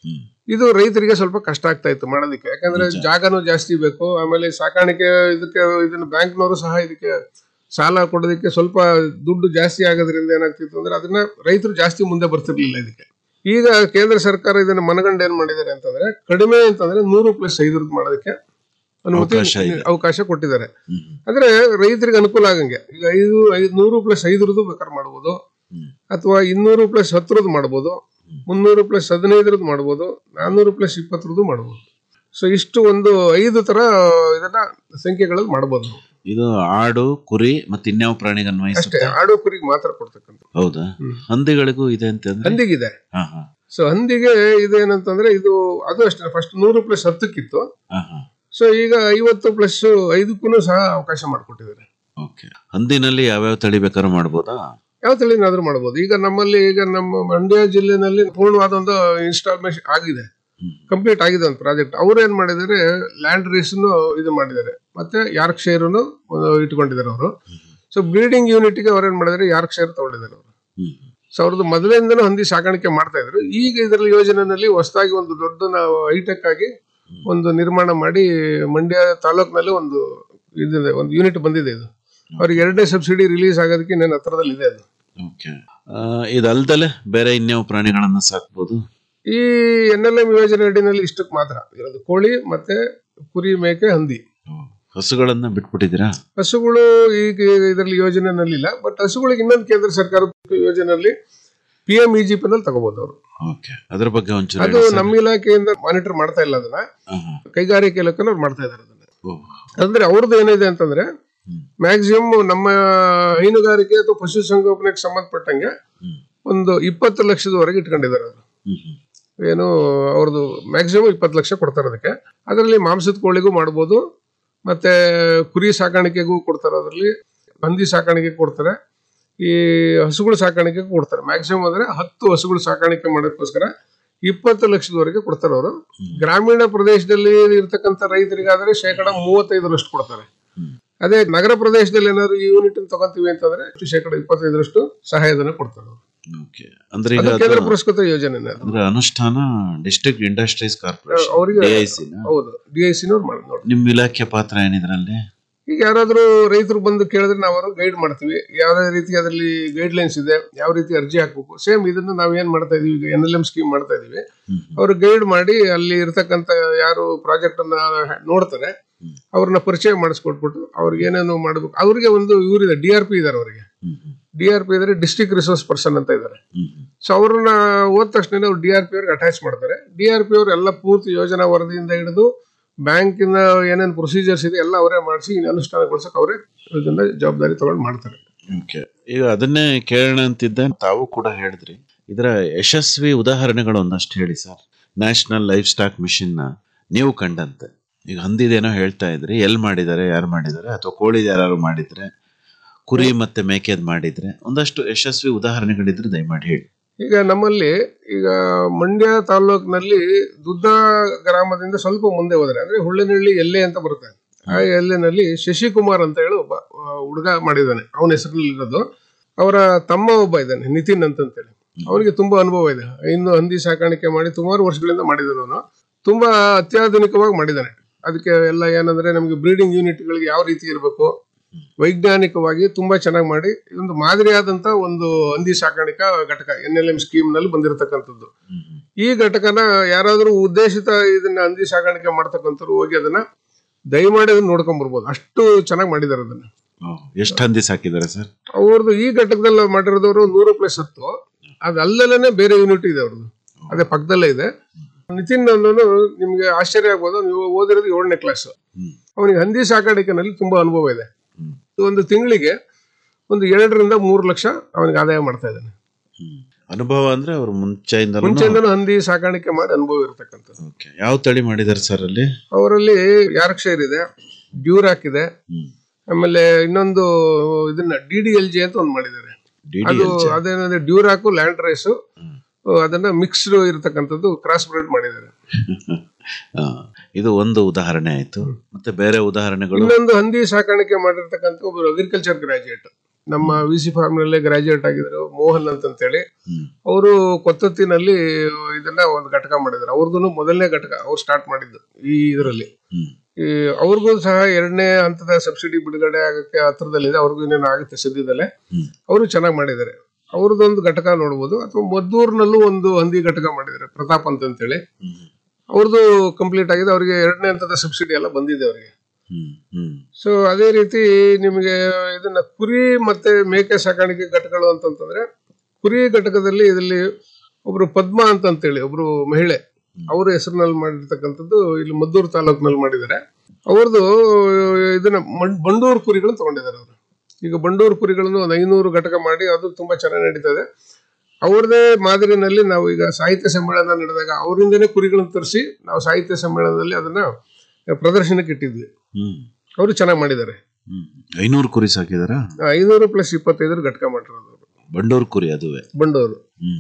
ಇದು ರೈತರಿಗೆ ಸ್ವಲ್ಪ ಕಷ್ಟ ಆಗ್ತಾ ಇತ್ತು ಮಾಡೋದಕ್ಕೆ ಯಾಕಂದ್ರೆ ಜಾಗನೂ ಜಾಸ್ತಿ ಬೇಕು ಆಮೇಲೆ ಸಾಕಾಣಿಕೆ ಇದಕ್ಕೆ ಇದನ್ನ ಬ್ಯಾಂಕ್ನವರು ಸಹ ಇದಕ್ಕೆ ಸಾಲ ಕೊಡೋದಕ್ಕೆ ಸ್ವಲ್ಪ ದುಡ್ಡು ಜಾಸ್ತಿ ಆಗೋದ್ರಿಂದ ಏನಾಗ್ತಿತ್ತು ಅಂದ್ರೆ ಅದನ್ನ ರೈತರು ಜಾಸ್ತಿ ಮುಂದೆ ಬರ್ತಿರ್ಲಿಲ್ಲ ಇದಕ್ಕೆ ಈಗ ಕೇಂದ್ರ ಸರ್ಕಾರ ಇದನ್ನ ಮನಗಂಡು ಏನ್ ಮಾಡಿದ್ದಾರೆ ಅಂತಂದ್ರೆ ಕಡಿಮೆ ಅಂತಂದ್ರೆ ನೂರು ಪ್ಲಸ್ ಐದರದ್ದು ಮಾಡೋದಕ್ಕೆ ಅನುಮತಿ ಅವಕಾಶ ಇದೆ. ಅವಕಾಶ ಕೊಟ್ಟಿದ್ದಾರೆ ಅಂದ್ರೆ ರೈತರಿಗೆ ಅನುಕೂಲ ಆಗಂಗೆ ಈಗ ಐದು ಐದು ನೂರು ಪ್ಲಸ್ ಐದರದ್ದು ಬೇಕಾದ್ರೆ ಮಾಡ್ಬೋದು ಅಥವಾ ಇನ್ನೂರು ಪ್ಲಸ್ ಹತ್ತರದ್ದು ಮಾಡ್ಬೋದು ಮುನ್ನೂರು ಪ್ಲಸ್ ಹದಿನೈದರದ್ದು ಮಾಡ್ಬೋದು ನಾನ್ನೂರು ಪ್ಲಸ್ ಇಪ್ಪತ್ತರದ್ದು ಮಾಡ್ಬೋದು ಸೊ ಇಷ್ಟು ಒಂದು ಐದು ತರ ಇದನ್ನ ಸಂಖ್ಯೆಗಳಲ್ಲಿ ಮಾಡ್ಬೋದು ನಾವು. ಇದು ಆಡು ಕುರಿ ಮತ್ತೆ ಇನ್ಯಾವ ಪ್ರಾಣಿಗೆ ಅಷ್ಟೇ ಅನ್ವಯಿಸುತ್ತೆ ಆಡು ಕುರಿಗೆ ಮಾತ್ರ ಕೊಡ್ತಕ್ಕಂಥ ಹೌದಾ ಹಂದಿಗಳಿಗೂ ಇದೆ ಅಂತಂದ್ರೆ ಹಂದಿಗಿದೆ ಹಾ ಹಾ ಸೊ ಹಂದಿಗೆ ಇದೇನಂತಂದ್ರೆ ಇದು ಅದು ಅಷ್ಟೇ ಫಸ್ಟ್ ನೂರು ಪ್ಲಸ್ ಹತ್ತಕ್ಕಿತ್ತು ಹಾ ಹಾ ಸೊ ಈಗ ಐವತ್ತು ಪ್ಲಸ್ ಐದಕ್ಕೂ ಸಹ ಅವಕಾಶ ಮಾಡಿಕೊಟ್ಟಿದ್ದಾರೆ ಓಕೆ ಹಂದಿನಲ್ಲಿ ಯಾವ್ಯಾವ ತಳಿ ಬೇಕಾದ್ರೂ ಮಾಡ್ಬೋದಾ ಯಾವ ತಳಿನಾದ್ರೂ ಮಾಡ್ಬೋದು ಈಗ ನಮ್ಮಲ್ಲಿ ಈಗ ನಮ್ಮ ಮಂಡ್ಯ ಜಿಲ್ಲೆನಲ್ಲಿ ಪೂರ್ಣವಾದ ಒಂದು ಇನ್ಸ್ಟಾಲ್ಮೇಷನ್ ಆಗಿದೆ ಕಂಪ್ಲೀಟ್ ಆಗಿದೆ ಒಂದು ಪ್ರಾಜೆಕ್ಟ್ ಅವ್ರು ಏನ್ ಮಾಡಿದ್ದಾರೆ ಲ್ಯಾಂಡ್ ರೇಸ್ನು ಇದು ಮಾಡಿದ್ದಾರೆ ಮತ್ತೆ ಯಾರ್ಕ್ ಶೇರ್ನು ಇಟ್ಕೊಂಡಿದ್ದಾರೆ ಅವರು ಸೊ ಬ್ರೀಡಿಂಗ್ ಯೂನಿಟ್ಗೆ ಅವ್ರು ಏನ್ ಮಾಡಿದ್ದಾರೆ ಯಾರ್ಕ್ ಶೇರ್ ತಗೊಂಡಿದ್ದಾರೆ ಅವರು ಸೊ ಅವ್ರದ್ದು ಮೊದಲಿಂದನೂ ಹಂದಿ ಸಾಕಾಣಿಕೆ ಮಾಡ್ತಾ ಇದ್ರು ಈಗ ಇದರಲ್ಲಿ ಯೋಜನೆಯಲ್ಲಿ ಹೊಸದಾಗಿ ಒಂದು ದೊಡ್ಡ ನಾವು ಹೈಟೆಕ್ ಆಗಿ ಒಂದು ನಿರ್ಮಾಣ ಮಾಡಿ ಮಂಡ್ಯ ತಾಲೂಕಿನಲ್ಲಿ ಒಂದು ಇದಿದೆ ಒಂದು ಯೂನಿಟ್ ಬಂದಿದೆ ಇದು ಅವ್ರಿಗೆ ಎರಡನೇ ಸಬ್ಸಿಡಿ ರಿಲೀಸ್ ಆಗೋದಕ್ಕೆ ನನ್ನ ಹತ್ರದಲ್ಲಿ ಇದೆ ಅದು ಓಕೆ ಇದಲ್ದಲೆ ಬೇರೆ ಇನ್ಯಾವ ಪ್ರಾಣಿಗಳನ್ನ ಸಾಕ್ಬೋದು ಈ ಎನ್ ಎಲ್ ಎಂ ಯೋಜನೆ ಅಡಿನಲ್ಲಿ ಇಷ್ಟಕ್ಕೆ ಮಾತ್ರ ಇರೋದು ಕೋಳಿ ಮತ್ತೆ ಕುರಿ ಮೇಕೆ ಹಂದಿ ಹಸುಗಳನ್ನ ಬಿಟ್ಬಿಟ್ಟಿದ್ದೀರಾ ಹಸುಗಳು ಈಗ ಇದರಲ್ಲಿ ಯೋಜನೆನಲ್ಲಿ ಇಲ್ಲ ಬಟ್ ಹಸುಗಳಿಗೆ ಇನ್ನೊಂದು ಕೇಂದ್ರ ಸರ್ಕಾರ ಯೋಜನೆಯಲ್ಲಿ P M E G P ನಲ್ಲಿ ತಗೋಬಹುದು ಅವರು ಓಕೆ ಅದ್ರ ಬಗ್ಗೆ ಒಂಚೂರು ಅದು ಹೇಳಿ ಸರ್. ನಮ್ಮ ಇಲಾಖೆಯಿಂದ ಮಾನಿಟರ್ ಮಾಡ್ತಾ ಇಲ್ಲ ಅದನ್ನ ಹಾ, ಹಾ. ಕೈಗಾರಿಕೆ ಇಲಾಖೆನ ಅವ್ರು ಮಾಡ್ತಾ ಇದ್ದಾರೆ ಅದನ್ನ ಓ, ಅಂದ್ರೆ ಅವ್ರದ್ದು ಏನಿದೆ ಅಂತಂದ್ರೆ ಮ್ಯಾಕ್ಸಿಮಮ್ ನಮ್ಮ ಹೈನುಗಾರಿಕೆ ಅಥವಾ ಪಶುಸಂಗೋಪನೆಗೆ ಸಂಬಂಧಪಟ್ಟಂಗೆ ಒಂದು ಇಪ್ಪತ್ತು ಲಕ್ಷದವರೆಗೆ ಇಟ್ಕೊಂಡಿದ್ದಾರೆ ಅವರು ಹ್ಮ್, ಹ್ಮ್. ಏನು ಅವ್ರದ್ದು ಮ್ಯಾಕ್ಸಿಮಮ್ ಇಪ್ಪತ್ತು ಲಕ್ಷ ಕೊಡ್ತಾರೆ ಅದಕ್ಕೆ ಅದರಲ್ಲಿ ಮಾಂಸದ ಕೋಳಿಗೂ ಮಾಡ್ಬೋದು ಮತ್ತೆ ಕುರಿ ಸಾಕಾಣಿಕೆಗೂ ಕೊಡ್ತಾರೆ ಅದರಲ್ಲಿ ಹಂದಿ ಸಾಕಾಣಿಕೆ ಕೊಡ್ತಾರೆ ಈ ಹಸುಗಳು ಸಾಕಾಣಿಕೆ ಕೊಡ್ತಾರೆ ಮ್ಯಾಕ್ಸಿಮಮ್ ಅಂದ್ರೆ ಹತ್ತು ಹಸುಗಳು ಸಾಕಾಣಿಕೆ ಮಾಡೋಕ್ಕೋಸ್ಕರ ಇಪ್ಪತ್ತು ಲಕ್ಷದವರೆಗೆ ಕೊಡ್ತಾರೆ ಅವರು ಗ್ರಾಮೀಣ ಪ್ರದೇಶದಲ್ಲಿ ಇರ್ತಕ್ಕಂಥ ರೈತರಿಗಾದ್ರೆ ಶೇಕಡ ಮೂವತ್ತೈದರಷ್ಟು ಕೊಡ್ತಾರೆ ಅದೇ ನಗರ ಪ್ರದೇಶದಲ್ಲಿ ಏನಾದ್ರು ಈ ಯೂನಿಟ್ ತಗೊಂತೀವಿ ಅಂತಂದ್ರೆ ಶೇಕಡ ಇಪ್ಪತ್ತೈದರಷ್ಟು ಸಹಾಯಧನ ಕೊಡ್ತಾರೆ ಅವರು ಓಕೆ ಅಂದ್ರೆ ಈಗ ಅದು ಕೇಂದ್ರ ಅದು- ಪುರಸ್ಕೃತ ಯೋಜನೆ ಅಂದ್ರೆ ಅನುಷ್ಠಾನ ಡಿಸ್ಟ್ರಿಕ್ಟ್ ಇಂಡಸ್ಟ್ರೀಸ್ ಕಾರ್ಪೊರೇಷನ್ ಅವರಿಗೆ DIC ನ? ಹೌದು ಡಿ ಐ ಸಿನವ್ರು ಮಾಡಿ ನೋಡಿ ನಿಮ್ ಇಲಾಖೆ ಪಾತ್ರ ಏನಿದ್ರಲ್ಲಿ ಈಗ ಯಾರಾದ್ರೂ ರೈತರು ಬಂದು ಕೇಳಿದ್ರೆ ನಾವು ಅವರು ಗೈಡ್ ಮಾಡ್ತೀವಿ ಯಾವ್ದೇ ರೀತಿ ಅದರಲ್ಲಿ ಗೈಡ್ ಲೈನ್ಸ್ ಇದೆ ಯಾವ ರೀತಿ ಅರ್ಜಿ ಹಾಕ್ಬೇಕು ಸೇಮ್ ಇದನ್ನ ನಾವ್ ಏನ್ ಮಾಡ್ತಾ ಇದೀವಿ ಈಗ ಎನ್ ಎಲ್ ಎಂ ಸ್ಕೀಮ್ ಮಾಡ್ತಾ ಇದೀವಿ ಅವ್ರು ಗೈಡ್ ಮಾಡಿ ಅಲ್ಲಿ ಇರ್ತಕ್ಕಂಥ ಯಾರು ಪ್ರಾಜೆಕ್ಟ್ ಅನ್ನ ನೋಡ್ತಾರೆ ಅವ್ರನ್ನ ಪರಿಚಯ ಮಾಡಿಸ್ಕೊಟ್ಬಿಟ್ಟು ಅವ್ರಿಗೆ ಏನೇನು ಮಾಡ್ಬೇಕು ಅವ್ರಿಗೆ ಒಂದು ಇವರಿದೆ ಡಿ ಆರ್ ಪಿ ಇದಾರೆ ಅವರಿಗೆ ಡಿ ಆರ್ ಪಿ ಇದಾರೆ ಡಿಸ್ಟ್ರಿಕ್ಟ್ ರಿಸೋರ್ಸ್ ಪರ್ಸನ್ ಅಂತ ಇದ್ದಾರೆ ಸೊ ಅವ್ರನ್ನ ಹೋದ ತಕ್ಷಣ ಅವ್ರು ಡಿ ಆರ್ ಪಿ ಅವ್ರಿಗೆ ಅಟ್ಯಾಚ್ ಮಾಡ್ತಾರೆ ಡಿ ಆರ್ ಪಿ ಅವ್ರು ಎಲ್ಲ ಪೂರ್ತಿ ಯೋಜನಾ ವರದಿಯಿಂದ ಹಿಡಿದು ಬ್ಯಾಂಕಿನ ಏನೇನು ಪ್ರೊಸೀಜರ್ಸ್ ಇದೆ ಎಲ್ಲ ಅವರೇ ಮಾಡಿಸಿ ಅನುಷ್ಠಾನಗೊಳಿಸಕ್ಕೆ ಅವರೇ ಇದನ್ನ ಜವಾಬ್ದಾರಿ ತಗೊಂಡು ಮಾಡ್ತಾರೆ ಓಕೆ ಈಗ ಅದನ್ನೇ ಕೇಳೋಣ ಅಂತಿದ್ದೆ ತಾವು ಕೂಡ ಹೇಳಿದ್ರಿ ಇದರ ಯಶಸ್ವಿ ಉದಾಹರಣೆಗಳು ಒಂದಷ್ಟು ಹೇಳಿ sir national livestock mission ನ ನೀವು ಕಂಡಂತೆ ಈಗ ಹಂದಿದೇನೋ ಹೇಳ್ತಾ ಇದ್ರಿ ಎಲ್ಲಿ ಮಾಡಿದ್ದಾರೆ ಯಾರು ಮಾಡಿದ್ದಾರೆ ಅಥವಾ ಕೋಳಿದ್ ಯಾರು ಮಾಡಿದ್ರೆ ಕುರಿ ಮತ್ತೆ ಮೇಕೆದ್ ಮಾಡಿದ್ರೆ ಒಂದಷ್ಟು ಯಶಸ್ವಿ ಉದಾಹರಣೆಗಳಿದ್ರೆ ದಯಮಾಡಿ ಹೇಳಿ ಈಗ ನಮ್ಮಲ್ಲಿ ಈಗ ಮಂಡ್ಯ ತಾಲೂಕಿನಲ್ಲಿ ದುದ್ದ ಗ್ರಾಮದಿಂದ ಸ್ವಲ್ಪ ಮುಂದೆ ಹೋದ್ರೆ ಅಂದ್ರೆ ಹುಳ್ಳಿನಹಳ್ಳಿ ಎಲ್ಲೆ ಅಂತ ಬರುತ್ತೆ ಆ ಎಲ್ಲೆನಲ್ಲಿ ಶಶಿಕುಮಾರ್ ಅಂತ ಹೇಳಿ ಒಬ್ಬ ಆ, ಹುಡುಗ ಮಾಡಿದ್ದಾನೆ ಅವನ ಹೆಸರಲ್ಲಿ ಇರೋದು ಅವರ ತಮ್ಮ ಒಬ್ಬ ಇದ್ದಾನೆ ನಿತಿನ್ ಅಂತ ಅಂತೇಳಿ ಅವನಿಗೆ ತುಂಬಾ ಅನುಭವ ಇದೆ ಇನ್ನು ಹಂದಿ ಸಾಕಾಣಿಕೆ ಮಾಡಿ ಸುಮಾರು ವರ್ಷಗಳಿಂದ ಮಾಡಿದ್ದಾನೆ ಅವನು ತುಂಬಾ ಅತ್ಯಾಧುನಿಕವಾಗಿ ಮಾಡಿದ್ದಾನೆ ಅದಕ್ಕೆ ಎಲ್ಲ ಏನಂದ್ರೆ ನಮಗೆ ಬ್ರೀಡಿಂಗ್ ಯೂನಿಟ್ಗಳಿಗೆ ಯಾವ ರೀತಿ ಇರಬೇಕು ವೈಜ್ಞಾನಿಕವಾಗಿ ತುಂಬಾ ಚೆನ್ನಾಗಿ ಮಾಡಿ ಇದೊಂದು ಮಾದರಿಯಾದಂತ ಒಂದು ಹಂದಿ ಸಾಕಾಣಿಕಾ ಘಟಕ ಎನ್ ಎಲ್ ಎಂ ಸ್ಕೀಮ್ ನಲ್ಲಿ ಬಂದಿರತಕ್ಕಂಥದ್ದು ಈ ಘಟಕನ ಯಾರಾದ್ರೂ ಉದ್ದೇಶಿತ ಇದನ್ನ ಹಂದಿ ಸಾಕಾಣಿಕೆ ಮಾಡ್ತಕ್ಕಂಥವ್ರು ಹೋಗಿ ಅದನ್ನ ದಯಮಾಡಿ ಅದನ್ನ ನೋಡ್ಕೊಂಡ್ ಬರ್ಬೋದು ಅಷ್ಟು ಚೆನ್ನಾಗಿ ಮಾಡಿದ್ದಾರೆ ಅದನ್ನ ಎಷ್ಟು ಹಂದಿ ಸಾಕಿದ್ದಾರೆ ಸರ್ ಅವ್ರದ್ದು ಈ ಘಟಕದಲ್ಲಿ ಮಾಡಿರೋದವರು ನೂರು ಪ್ಲಸ್ ಹತ್ತು ಅದಲ್ಲೇ ಬೇರೆ ಯೂನಿಟ್ ಇದೆ ಅವ್ರದ್ದು ಅದೇ ಪಕ್ಕದಲ್ಲೇ ಇದೆ ನಿತಿನ್ ಅನ್ನೋನು ನಿಮ್ಗೆ ಆಶ್ಚರ್ಯ ಆಗ್ಬೋದು ನೀವು ಓದಿರೋದು ಏಳನೇ ಕ್ಲಾಸ್ ಅವನಿಗೆ ಹಂದಿ ಸಾಕಾಣಿಕೆನಲ್ಲಿ ತುಂಬಾ ಅನುಭವ ಇದೆ ಒಂದು ತಿಂಗಳಿಗೆ ಒಂದು ಎರಡರಿಂದ ಮೂರು ಲಕ್ಷ ಅವನಿಗೆ ಆದಾಯ ಮಾಡ್ತಾ ಇದ್ದಾನೆ ಅನುಭವ ಅಂದ್ರೆ ಅವ್ರು ಮುಂಚೆಯಿಂದ ಮುಂಚೆಯಿಂದನೂ ಹಂದಿ ಸಾಕಾಣಿಕೆ ಮಾಡಿ ಅನುಭವ ಇರತಕ್ಕಂಥದ್ದು ಯಾವ ತಳಿ ಮಾಡಿದ್ದಾರೆ ಸರ್ ಅಲ್ಲಿ ಅವರಲ್ಲಿ ಯಾರ್ಕ್ಷೈರ್ ಇದೆ ಡ್ಯೂರಾಕ್ ಇದೆ ಆಮೇಲೆ ಇನ್ನೊಂದು ಇದನ್ನ ಡಿ ಡಿ ಎಲ್ ಜಿ ಅಂತ ಒಂದು ಮಾಡಿದ್ದಾರೆ ಅದು DDLJ. ಅದೇನಂದ್ರೆ ಡ್ಯೂರಾಕು ಲ್ಯಾಂಡ್ ರೈಸು ಅದನ್ನ ಮಿಕ್ಸ್ಡ್ ಇರತಕ್ಕಂಥದ್ದು ಕ್ರಾಸ್ ಬ್ರೀಡ್ ಮಾಡಿದ್ದಾರೆ ಆ, ಇದು ಒಂದು ಉದಾಹರಣೆ ಆಯ್ತು ಮತ್ತೆ ಬೇರೆ ಉದಾಹರಣೆಗಳು ಇನ್ನೊಂದು ಹಂದಿ ಸಾಕಾಣಿಕೆ ಮಾಡಿರ್ತಕ್ಕಂಥ ಒಬ್ಬರು ಅಗ್ರಿಕಲ್ಚರ್ ಗ್ರಾಜುಯೇಟ್ ನಮ್ಮ ವಿ ಸಿ ಫಾರ್ಮ್ನಲ್ಲೇ ಗ್ರಾಜುಯೇಟ್ ಆಗಿದ್ರು ಮೋಹನ್ ಅಂತಂತೇಳಿ ಅವರು ಕೊತ್ತತ್ತಿನಲ್ಲಿ ಇದನ್ನ ಒಂದು ಘಟಕ ಮಾಡಿದ್ರು ಅವ್ರದ್ದು ಮೊದಲನೇ ಘಟಕ ಅವ್ರು ಸ್ಟಾರ್ಟ್ ಮಾಡಿದ್ದು ಈ ಇದರಲ್ಲಿ ಈ ಅವ್ರಿಗೂ ಸಹ ಎರಡನೇ ಹಂತದ ಸಬ್ಸಿಡಿ ಬಿಡುಗಡೆ ಆಗಕ್ಕೆ ಹತ್ರದಲ್ಲಿದೆ ಅವ್ರಿಗೂ ಇನ್ನೇನು ಆಗುತ್ತೆ ಸದ್ಯದಲ್ಲೇ ಅವರು ಚೆನ್ನಾಗಿ ಮಾಡಿದ್ದಾರೆ ಅವ್ರದ್ದೊಂದು ಘಟಕ ನೋಡ್ಬೋದು ಅಥವಾ ಮದ್ದೂರ್ನಲ್ಲೂ ಒಂದು ಹಂದಿ ಘಟಕ ಮಾಡಿದ್ದಾರೆ ಪ್ರತಾಪ್ ಅಂತಂತೇಳಿ ಅವ್ರದ್ದು ಕಂಪ್ಲೀಟ್ ಆಗಿದೆ ಅವ್ರಿಗೆ ಎರಡನೇ ಹಂತದ ಸಬ್ಸಿಡಿ ಎಲ್ಲ ಬಂದಿದೆ ಅವರಿಗೆ ಸೊ ಅದೇ ರೀತಿ ನಿಮಗೆ ಇದನ್ನ ಕುರಿ ಮತ್ತೆ ಮೇಕೆ ಸಾಕಾಣಿಕೆ ಘಟಕಗಳು ಅಂತಂತಂದ್ರೆ ಕುರಿ ಘಟಕದಲ್ಲಿ ಇದರಲ್ಲಿ ಒಬ್ರು ಪದ್ಮ ಅಂತಂತೇಳಿ ಒಬ್ರು ಮಹಿಳೆ ಅವ್ರ ಹೆಸರಿನಲ್ಲಿ ಮಾಡಿರ್ತಕ್ಕಂಥದ್ದು ಇಲ್ಲಿ ಮದ್ದೂರು ತಾಲೂಕಿನಲ್ಲಿ ಮಾಡಿದ್ದಾರೆ ಅವ್ರದ್ದು ಇದನ್ನ ಮಣ್- ಬಂಡೂರು ಕುರಿಗಳನ್ನು ತಗೊಂಡಿದ್ದಾರೆ ಅವರು ಈಗ ಬಂಡೂರು ಕುರಿಗಳನ್ನು ಒಂದು ಐನೂರು ಘಟಕ ಮಾಡಿ ಅದು ತುಂಬಾ ಚೆನ್ನಾಗಿ ನಡೀತದೆ ಅವ್ರದೇ ಮಾದರಿನಲ್ಲಿ ನಾವು ಈಗ ಸಾಹಿತ್ಯ ಸಮ್ಮೇಳನ ನಡೆದಾಗ ಅವರಿಂದನೇ ಕುರಿಗಳನ್ನು ತರಿಸಿ ನಾವು ಸಾಹಿತ್ಯ ಸಮ್ಮೇಳನದಲ್ಲಿ ಅದನ್ನ ಪ್ರದರ್ಶನಕ್ಕೆ ಇಟ್ಟಿದ್ವಿ ಅವರು ಚೆನ್ನಾಗಿ ಮಾಡಿದ್ದಾರೆ ಐನೂರು ಕುರಿ ಸಾಕಿದಾರ ಐನೂರು ಪ್ಲಸ್ ಇಪ್ಪತ್ತೈದರ ಘಟಕ ಮಾಡಿರೋದು ಅವ್ರು. ಬಂಡೂರು ಕುರಿ ಅದುವೆ ಬಂಡೂರು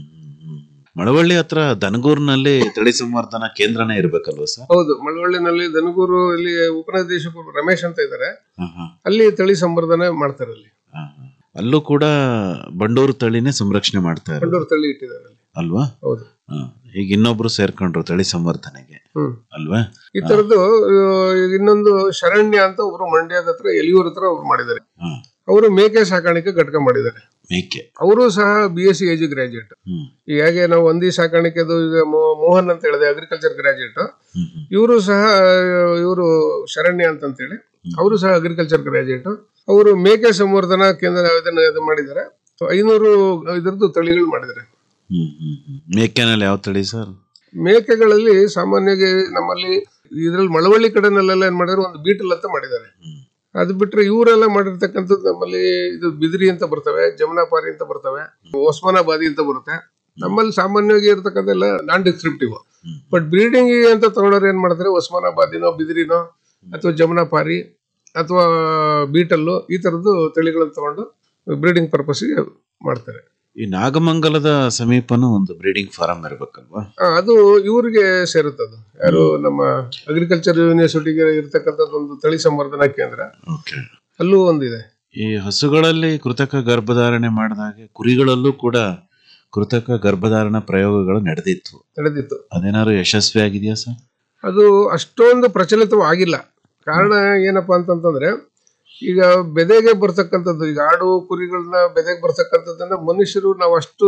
ಮಳವಳ್ಳಿ ಹತ್ರ ದನಗೂರಿನಲ್ಲಿ ತಳಿ ಸಂವರ್ಧನಾ ಕೇಂದ್ರನೇ ಇರ್ಬೇಕಲ್ವಾ ಸರ್ ಹೌದು ಮಳವಳ್ಳಿನಲ್ಲಿ ದನಗೂರು ಇಲ್ಲಿ ಉಪನಿರ್ದೇಶಕರು ರಮೇಶ್ ಅಂತ ಇದ್ದಾರೆ ಅಲ್ಲಿ ತಳಿ ಸಂವರ್ಧನೆ ಮಾಡ್ತಾರೆ ಅಲ್ಲಿ ಅಲ್ಲೂ ಕೂಡ ಬಂಡೂರು ತಳಿನೇ ಸಂರಕ್ಷಣೆ ಮಾಡ್ತಾ ಇರೋದು ಬಂಡೂರು ತಳಿ ಇಟ್ಟಿದ್ದಾರೆ ಅಲ್ಲಿ ಅಲ್ವಾ ಹೌದು ಹ. ಈಗ ಇನ್ನೊಬ್ರು ಸೇರ್ಕೊಂಡ್ರು ತಳಿ ಸಂವರ್ಧನೆಗೆ ಹ್ಮ್ ಅಲ್ವಾ ಈ ತರದ್ದು ಆ, ಇನ್ನೊಂದು ಶರಣ್ಯ ಅಂತ ಒಬ್ರು ಮಂಡ್ಯದ ಹತ್ರ ಎಲಿಯೂರ್ ಹತ್ರ ಅವ್ರು ಮಾಡಿದ್ದಾರೆ ಅವರು ಮೇಕೆ ಸಾಕಾಣಿಕೆ ಘಟಕ ಮಾಡಿದ್ದಾರೆ ಮೇಕೆ ಅವರು ಸಹ ಬಿ ಎಸ್ ಸಿ ಎಜು ಗ್ರಾಜುಯೇಟ್ ಹ್ಮ್. ಈಗ ಹೇಗೆ ನಾವು ಹಂದಿ ಸಾಕಾಣಿಕೆದು ಈಗ ಮೋ- ಮೋಹನ್ ಅಂತ ಹೇಳಿದೆ ಅಗ್ರಿಕಲ್ಚರ್ ಗ್ರಾಜುಯೇಟ್ ಇವರು ಸಹ ಇವರು ಶರಣ್ಯ ಅಂತಂತೇಳಿ ಅವರು ಸಹ ಅಗ್ರಿಕಲ್ಚರ್ ಗ್ರಾಜುಯೇಟ್ ಅವರು ಮೇಕೆ ಸಂವರ್ಧನಾ ಕೇಂದ್ರ ಇದನ್ನ ಇದು ಮಾಡಿದ್ದಾರೆ ಐನೂರು ಇದರದ್ದು ತಳಿಗಳು ಮಾಡಿದ್ದಾರೆ ಹ್ಮ್ ಹ್ಮ್ ಹ್ಮ್. ಮೇಕೆನಲ್ಲಿ ಯಾವ ತಳಿ ಸರ್ ಮೇಕೆಗಳಲ್ಲಿ ಸಾಮಾನ್ಯವಾಗಿ ನಮ್ಮಲ್ಲಿ ಇದ್ರಲ್ಲಿ ಮಳವಳ್ಳಿ ಕಡೆನಲ್ಲೆಲ್ಲ ಏನ್ ಮಾಡಿದ್ರು ಒಂದು ಬೀಟಲ್ ಅಂತ ಮಾಡಿದ್ದಾರೆ ಅದು ಬಿಟ್ರೆ ಇವರೆಲ್ಲ ಮಾಡಿರ್ತಕ್ಕಂಥದ್ದು ನಮ್ಮಲ್ಲಿ ಇದು ಬಿದಿರಿ ಅಂತ ಬರ್ತವೆ ಜಮುನಾಪಾರಿ ಅಂತ ಬರ್ತವೆ ಒಸ್ಮಾನಾಬಾದಿ ಅಂತ ಬರುತ್ತೆ ನಮ್ಮಲ್ಲಿ ಸಾಮಾನ್ಯವಾಗಿ ಇರ್ತಕ್ಕಂಥ ಎಲ್ಲ ನಾನ್ ಡಿಸ್ಕ್ರಿಪ್ಟಿವ್ ಬಟ್ ಬ್ರೀಡಿಂಗ್ ಅಂತ ತಗೊಂಡವ್ರು ಏನ್ ಮಾಡ್ತಾರೆ ಒಸ್ಮಾನಾಬಾದಿನೋ ಬಿದಿರಿನೋ ಅಥವಾ ಜಮುನಾಪಾರಿ ಅಥವಾ ಬೀಟಲ್ಲು ಈ ತರದ್ದು ತಳಿಗಳನ್ನು ತಗೊಂಡು ಬ್ರೀಡಿಂಗ್ ಪರ್ಪಸ್ಗೆ ಮಾಡ್ತಾರೆ ಈ ನಾಗಮಂಗಲದ ಸಮೀಪನೂ ಒಂದು ಬ್ರೀಡಿಂಗ್ ಫಾರಂ ಇರ್ಬೇಕಲ್ವಾ ಆ, ಅದು ಇವ್ರಿಗೆ ಸೇರುತ್ತದು ಯಾರು ನಮ್ಮ ಅಗ್ರಿಕಲ್ಚರ್ ಯೂನಿವರ್ಸಿಟಿಗೆ ಇರ್ತಕ್ಕಂಥದ್ದು ಒಂದು ತಳಿ ಸಂವರ್ಧನಾ ಕೇಂದ್ರ ಓಕೆ ಅಲ್ಲೂ ಒಂದಿದೆ ಈ ಹಸುಗಳಲ್ಲಿ ಕೃತಕ ಗರ್ಭಧಾರಣೆ ಮಾಡಿದಾಗೆ ಕುರಿಗಳಲ್ಲೂ ಕೂಡ ಕೃತಕ ಗರ್ಭಧಾರಣ ಪ್ರಯೋಗಗಳು ನಡೆದಿತ್ತು ನಡೆದಿತ್ತು ಅದೇನಾದ್ರು ಯಶಸ್ವಿ ಆಗಿದೆಯಾ ಸರ್ ಅದು ಅಷ್ಟೊಂದು ಪ್ರಚಲಿತವಾಗಿಲ್ಲ ಕಾರಣ ಏನಪ್ಪಾ ಅಂತಂತಂದ್ರೆ ಈಗ ಬೆದೆಗೆ ಬರ್ತಕ್ಕಂಥದ್ದು ಈಗ ಆಡು ಕುರಿಗಳನ್ನ ಬೆದೆಗೆ ಬರ್ತಕ್ಕಂಥದ್ದನ್ನ ಮನುಷ್ಯರು ನಾವು ಅಷ್ಟು